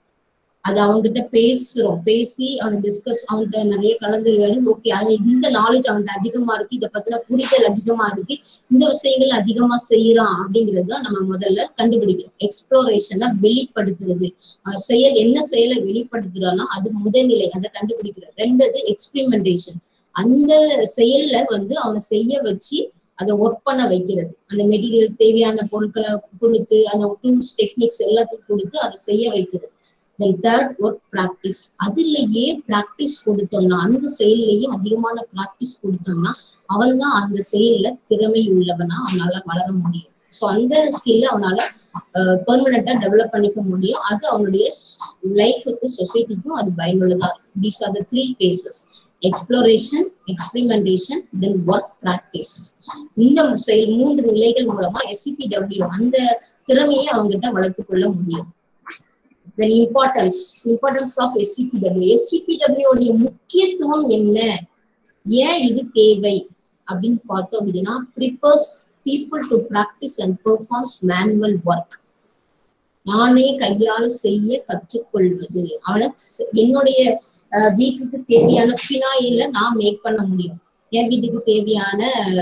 அது அவன்கிட்ட பேசுறோம் பேசி அவனை டிஸ்கஸ் அவன்கிட்ட நிறைய கலந்துரையாடி ஓகே அவன் இந்த நாலேஜ் அவன்கிட்ட அதிகமா இருக்கு இதை பத்தின புரிதல் அதிகமா இருக்கு இந்த விஷயங்கள் அதிகமா செய்யறான் அப்படிங்கறத நம்ம முதல்ல கண்டுபிடிக்கிறோம் எக்ஸ்ப்ளோரேஷனை வெளிப்படுத்துறது செயல் என்ன செயலை வெளிப்படுத்துறான்னா அது முதல்நிலை அதை கண்டுபிடிக்கிறது ரெண்டது எக்ஸ்பிரிமெண்டேஷன் அந்த செயல்ல வந்து அவனை செய்ய வச்சு அதை ஒர்க் பண்ண வைக்கிறது அந்த மெட்டீரியல் தேவையான பொருட்களை கொடுத்து அந்த டூல்ஸ் டெக்னிக்ஸ் எல்லாத்தையும் கொடுத்து அதை செய்ய வைக்கிறது தென் தேர்ட் ஒர்க் ப்ராக்டிஸ் அதுலயே ப்ராக்டிஸ் கொடுத்தோம்னா அந்த செயல்லையே அதிகமான ப்ராக்டிஸ் கொடுத்தோம்னா அவன் தான் அந்த செயல்ல திறமை உள்ளவனா அவனால வளர முடியும் ஸோ அந்த ஸ்கில்ல அவனால பெர்மனண்டா டெவலப் பண்ணிக்க முடியும் அது அவனுடைய லைஃபுக்கு சொசைட்டிக்கும் அது பயனுள்ளதா இருக்கும் these are the three phases exploration experimentation then work practice இந்த செயல் மூன்று நிலைகள் மூலமா எஸ்சிபிடபிள்யூ அந்த திறமையை அவங்ககிட்ட வளர்த்து கொள்ள முடியும் then importance importance of SUPW SUPW உடைய முக்கியத்துவம் என்ன ஏன் இது தேவை அப்படின்னு பார்த்தோம் அப்படின்னா prepares people to practice and performs manual work நானே கையால் செய்ய கற்றுக்கொள்வது அவனை என்னுடைய வீட்டுக்கு தேவையான பினாயில நான் மேக் பண்ண முடியும் என் வீட்டுக்கு தேவையான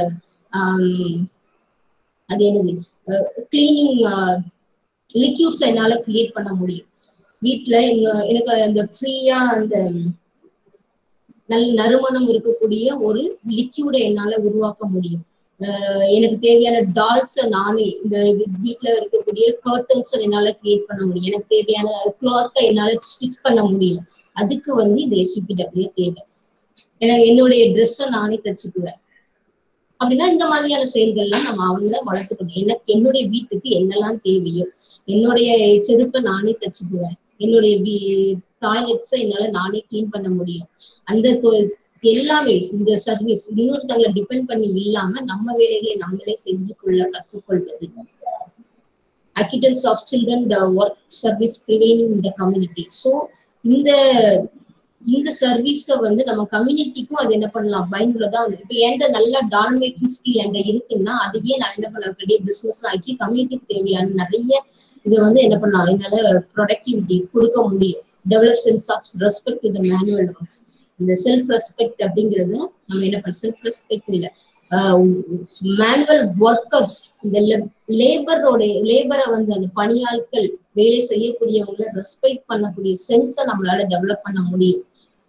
அது என்னது கிளீனிங் லிக்யூட்ஸ் என்னால கிரியேட் பண்ண முடியும் வீட்டுல எனக்கு அந்த ஃப்ரீயா அந்த நல்ல நறுமணம் இருக்கக்கூடிய ஒரு லிக்யூடை என்னால உருவாக்க முடியும் எனக்கு தேவையான டால்ஸை நானே இந்த வீட்டுல இருக்கக்கூடிய கர்டன்ஸ் என்னால கிரியேட் பண்ண முடியும் எனக்கு தேவையான கிளாத்தை என்னால ஸ்டிச் பண்ண முடியும் அதுக்கு வந்து இந்த எஸ்டிபிடபிள்யூ தேவை எனக்கு என்னுடைய ட்ரெஸ்ஸை நானே தச்சுக்குவேன் அப்படின்னா இந்த மாதிரியான செயல்கள்லாம் நம்ம அவங்கள வளர்த்துக்கணும் எனக்கு என்னுடைய வீட்டுக்கு என்னெல்லாம் தேவையோ என்னுடைய செருப்பை நானே தச்சுக்குவேன் என்னுடைய டாய்லெட்ஸை என்னால நானே கிளீன் பண்ண முடியும் அந்த எல்லாமே இந்த சர்வீஸ் இன்னொருத்தவங்களை டிபெண்ட் பண்ணி இல்லாம நம்ம வேலைகளை நம்மளே செஞ்சு கொள்ள கத்துக்கொள்வது acquaintance of children the work service prevailing இந்த கம்யூனிட்டி ஸோ இந்த இந்த சர்வீஸ வந்து நம்ம கம்யூனிட்டிக்கும் அது என்ன பண்ணலாம் பயனுள்ளதா இப்ப என்கிட்ட நல்ல டால் மேக்கிங் ஸ்கில் என்கிட்ட இருக்குன்னா அதையே நான் என்ன பண்ண பெரிய பிசினஸ் ஆக்கி கம்யூனிட்டிக்கு தேவையான நிறைய இதை வந்து என்ன பண்ணலாம் என்னால ப்ரொடக்டிவிட்டி கொடுக்க முடியும் develop sense of respect to the manual works இந்த செல்ஃப் ரெஸ்பெக்ட் அப்படிங்கிறது நம்ம என்ன பண்ண செல்ஃப் ரெஸ்பெக்ட் இல்ல மேனுவல் ஒர்க்கர்ஸ் இந்த லேபரோட லேபரை வந்து அந்த பணியாட்கள் வேலை செய்யக்கூடியவங்களை ரெஸ்பெக்ட் பண்ணக்கூடிய சென்ஸை நம்மளால டெவலப் பண்ண முடியும்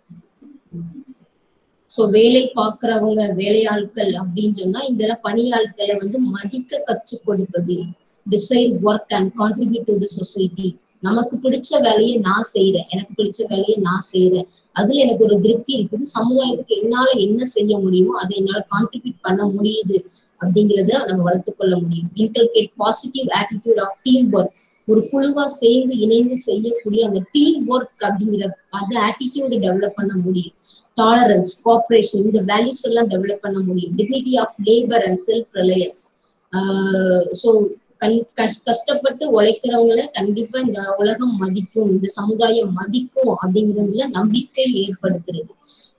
சோ வேலை பார்க்கிறவங்க வேலையாட்கள் அப்படின்னு சொன்னா இந்த பணியாட்களை வந்து மதிக்க கற்றுக் கொடுப்பது decide work and contribute to the society நமக்கு பிடிச்ச வேலையை நான் செய்யறேன் எனக்கு பிடிச்ச வேலையை நான் செய்யறேன் அதுல எனக்கு ஒரு திருப்தி இருக்குது சமுதாயத்துக்கு என்னால என்ன செய்ய முடியுமோ அதை என்னால கான்ட்ரிபியூட் பண்ண முடியுது அப்படிங்கிறத நம்ம வளர்த்து கொள்ள முடியும் integrate positive attitude of team work ஒரு குழுவா சேர்ந்து இணைந்து செய்யக்கூடிய அந்த டீம் ஒர்க் அப்படிங்கிற அந்த ஆட்டிடியூட டெவலப் பண்ண முடியும் டாலரன்ஸ் கோஆப்ரேஷன் இந்த வேல்யூஸ் எல்லாம் டெவலப் பண்ண முடியும் dignity of labour and self reliance so கண் கஷ்டப்பட்டு உழைக்கிறவங்கள கண்டிப்பா இந்த உலகம் மதிக்கும் இந்த சமுதாயம் மதிக்கும் அப்படிங்கிறதுல நம்பிக்கை ஏற்படுத்துறது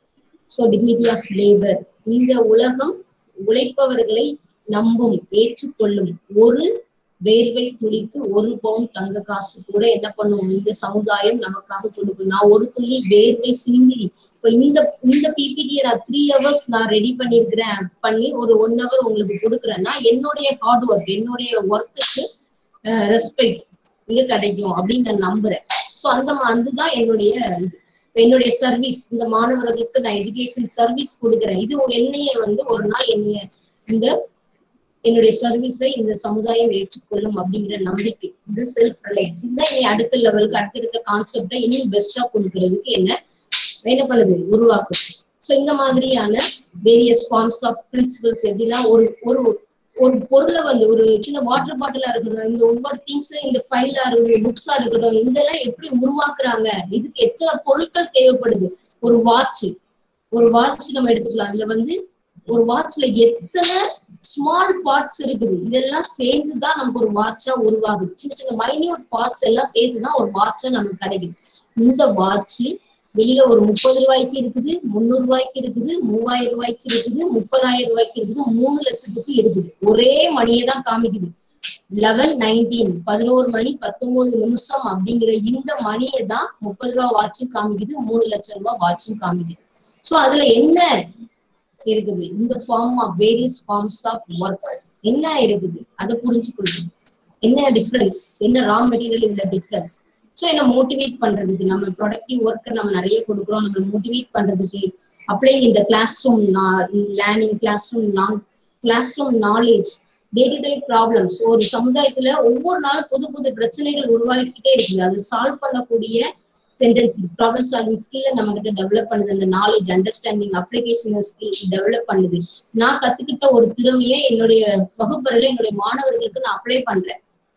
ஸோ டிக்னிட்டி ஆஃப் லேபர் இந்த உலகம் உழைப்பவர்களை நம்பும் ஏற்றுக்கொள்ளும் ஒரு வேர்வை துளிக்கு ஒரு பவுன் தங்க காசு கூட என்ன பண்ணுவோம் இந்த சமுதாயம் நமக்காக கொடுக்கும் நான் ஒரு துளி வேர்வை சிந்தி இப்ப இந்த இந்த பிபிடியை நான் த்ரீ ஹவர்ஸ் நான் ரெடி பண்ணிருக்கிறேன் பண்ணி ஒரு ஒன் ஹவர் உங்களுக்கு கொடுக்குறேன்னா என்னுடைய ஹார்ட் ஒர்க் என்னுடைய ஒர்க்குக்கு ரெஸ்பெக்ட் இங்க கிடைக்கும் அப்படின்னு நான் நம்புறேன் ஸோ அந்த அதுதான் என்னுடைய இது என்னுடைய சர்வீஸ் இந்த மாணவர்களுக்கு நான் எஜுகேஷன் சர்வீஸ் கொடுக்குறேன் இது என்னைய வந்து ஒரு நாள் என்னைய இந்த என்னுடைய சர்வீஸை இந்த சமுதாயம் ஏற்றுக்கொள்ளும் அப்படிங்கிற நம்பிக்கை இது செல்ஃப் ரிலையன்ஸ் இந்த இனி அடுத்த லெவலுக்கு அடுத்தடுத்த கான்செப்டை இன்னும் பெஸ்டா கொடுக்கறதுக்கு என்ன என்ன பண்ணுது உருவாக்குது ஸோ இந்த மாதிரியான வேரியஸ் ஃபார்ம்ஸ் ஆஃப் பிரின்சிபல்ஸ் எப்படிலாம் ஒரு ஒரு ஒரு பொருளை வந்து ஒரு சின்ன வாட்டர் பாட்டிலா இருக்கட்டும் இந்த ஒவ்வொரு திங்ஸ் இந்த ஃபைலா இருக்கட்டும் புக்ஸா இருக்கட்டும் இதெல்லாம் எப்படி உருவாக்குறாங்க இதுக்கு எத்தனை பொருட்கள் தேவைப்படுது ஒரு வாட்ச் ஒரு வாட்ச் நம்ம எடுத்துக்கலாம் இதுல வந்து ஒரு வாட்ச்ல எத்தனை ஸ்மால் பார்ட்ஸ் இருக்குது இதெல்லாம் சேர்ந்துதான் நமக்கு ஒரு வாட்சா உருவாகுது சின்ன சின்ன மைன்யூட் பார்ட்ஸ் எல்லாம் சேர்த்துதான் ஒரு வாட்சா நமக்கு கிடைக்குது இந்த வாட்ச் வெளியில ஒரு முப்பது ரூபாய்க்கு இருக்குது முந்நூறு ரூபாய்க்கு இருக்குது மூவாயிரம் ரூபாய்க்கு இருக்குது முப்பதாயிரம் ரூபாய்க்கு இருக்குது மூணு லட்சத்துக்கு இருக்குது ஒரே மணியை தான் காமிக்குது லெவன் நைன்டீன் பதினோரு மணி பத்தொன்பது நிமிஷம் அப்படிங்கிற இந்த மணியை தான் முப்பது ரூபா வாட்சும் காமிக்குது மூணு லட்சம் ரூபாய் வாட்சும் காமிக்குது சோ அதுல என்ன இருக்குது இந்த form of various forms of work என்ன இருக்குது அதை புரிஞ்சுக்கொள்ளணும் என்ன டிஃப்ரென்ஸ் என்ன ரா மெட்டீரியல் இதுல டிஃப்ரென்ஸ் ஸோ என்ன மோட்டிவேட் பண்றதுக்கு நம்ம ப்ரொடக்டிவ் ஒர்க்கை நம்ம நிறைய கொடுக்குறோம் நம்ம மோட்டிவேட் பண்றதுக்கு அப்ளை இந்த class room learning class room non class room knowledge day to day problems ஒரு சமுதாயத்துல ஒவ்வொரு நாளும் புது புது பிரச்சனைகள் உருவாகிக்கிட்டே இருக்குது அது சால்வ் பண்ணக்கூடிய டெண்டன்சி ப்ராப்ளம் சால்விங் ஸ்கில்ல நம்ம கிட்ட டெவலப் பண்ணுது அந்த knowledge understanding application skill develop பண்ணுது நான் கத்துக்கிட்ட ஒரு திறமையை என்னுடைய வகுப்பறையில என்னுடைய மாணவர்களுக்கு நான் அப்ளை பண்றேன்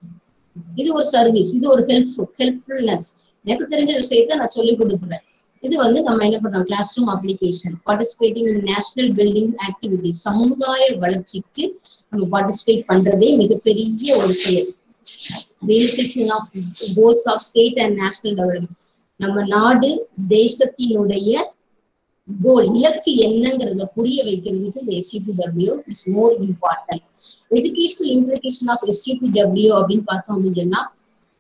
இது ஒரு சர்வீஸ் இது ஒரு ஹெல்ப்ஃபுல் ஹெல்ப்ஃபுல்னஸ் எனக்கு தெரிஞ்ச விஷயத்த நான் சொல்லி கொடுக்குறேன் இது வந்து நம்ம என்ன பண்றோம் class room application participating in national building activity சமுதாய வளர்ச்சிக்கு நம்ம பார்ட்டிசிபேட் பண்றதே மிகப்பெரிய ஒரு செயல் realisation of goals of state and national development நம்ம நாடு தேசத்தினுடைய கோல் இலக்கு என்னங்கிறத புரிய வைக்கிறதுக்கு இந்த SUPW is more importance educational implication of SUPW அப்படின்னு பார்த்தோம் அப்படின்னா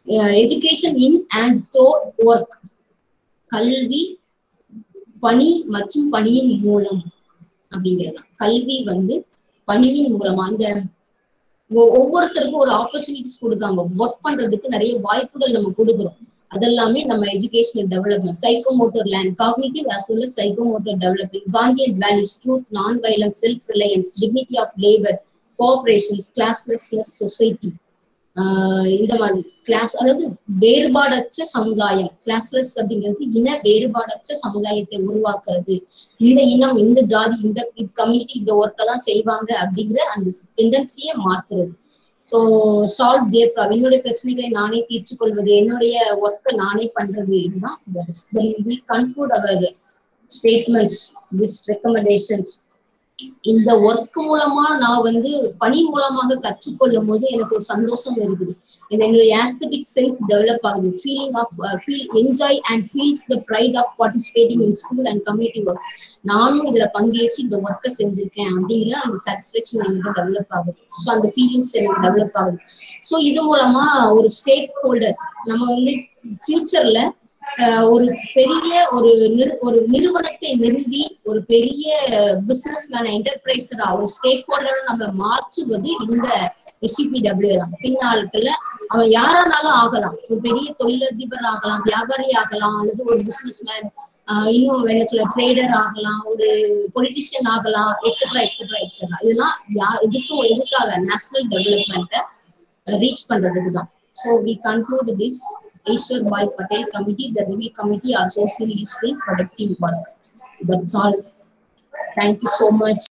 education in and through work கல்வி பணி மற்றும் பணியின் மூலம் அப்படிங்கிறது கல்வி வந்து பணியின் மூலமா இந்த ஒ- ஒவ்வொருத்தருக்கும் ஒரு ஆப்பர்ச்சுனிட்டிஸ் கொடுக்காங்க ஒர்க் பண்றதுக்கு நிறைய வாய்ப்புகள் நம்ம கொடுக்குறோம் அதெல்லாமே நம்ம educational development psychomotor and cognitive as well as psychomotor developing Gandhian values truth non violence self reliance dignity of labour cooperations classlessness society இந்த மாதிரி கிளாஸ் அதாவது வேறுபாடற்ற சமுதாயம் கிளாஸ்லெஸ் அப்படிங்கிறது இன வேறுபாடற்ற சமுதாயத்தை உருவாக்குறது இந்த இனம் இந்த ஜாதி இந்த கம்யூனிட்டி இந்த ஒர்க்கை தான் செய்வாங்க அப்படிங்கிற அந்த டெண்டன்சியை மாத்துறது ஸோ சால்வ் தேர் ப்ராப்ளம் என்னுடைய பிரச்சனைகளை நானே தீர்த்து கொள்வது என்னுடைய ஒர்க்கை நானே பண்றது இதுதான் conclude our statements this recommendations இந்த ஒர்க் மூலமா நான் வந்து பணி மூலமாக கற்றுக்கொள்ளும் போது எனக்கு ஒரு சந்தோஷம் இருக்குது இது என்னுடைய ஆஸ்தட்டிக் சென்ஸ் டெவலப் ஆகுது feeling of feel enjoy and feels the pride of participating in school and community works நானும் இதுல பங்கேற்று இந்த ஒர்க்கை செஞ்சிருக்கேன் அப்படிங்கிற அந்த சாட்டிஸ்ஃபேக்ஷன் எனக்கு டெவலப் ஆகுது ஸோ அந்த ஃபீலிங்ஸ் எனக்கு டெவலப் ஆகுது ஸோ இது மூலமா ஒரு ஸ்டேக் ஹோல்டர் நம்ம வந்து ஃபியூச்சர்ல ஒரு பெரிய ஒரு நிறு ஒரு நிறுவனத்தை நிறுவி ஒரு பெரிய பிசினஸ் மேன் என்டர்பிரைசரா ஒரு ஸ்டேக் ஹோல்டரா நம்ம மாற்றுவது இந்த எஸ்சிபிடபிள்யூ தான் பின்னாட்கள்ல அவன் யாரானாலும் ஆகலாம் ஒரு பெரிய தொழிலதிபர் ஆகலாம் வியாபாரி ஆகலாம் அல்லது ஒரு பிசினஸ் மேன் இன்னும் என்ன சொல்ல ட்ரேடர் ஆகலாம் ஒரு பொலிட்டிஷியன் ஆகலாம் எக்ஸெட்ரா எக்ஸெட்ரா எக்ஸெட்ரா இதெல்லாம் யா எதுக்கு எதுக்காக நேஷனல் டெவலப்மெண்ட்டை ரீச் பண்றதுக்கு தான் so we conclude this Ishwar Bhai Patel committee, the review committee are socially useful, productive work. That's all. Thank you so much.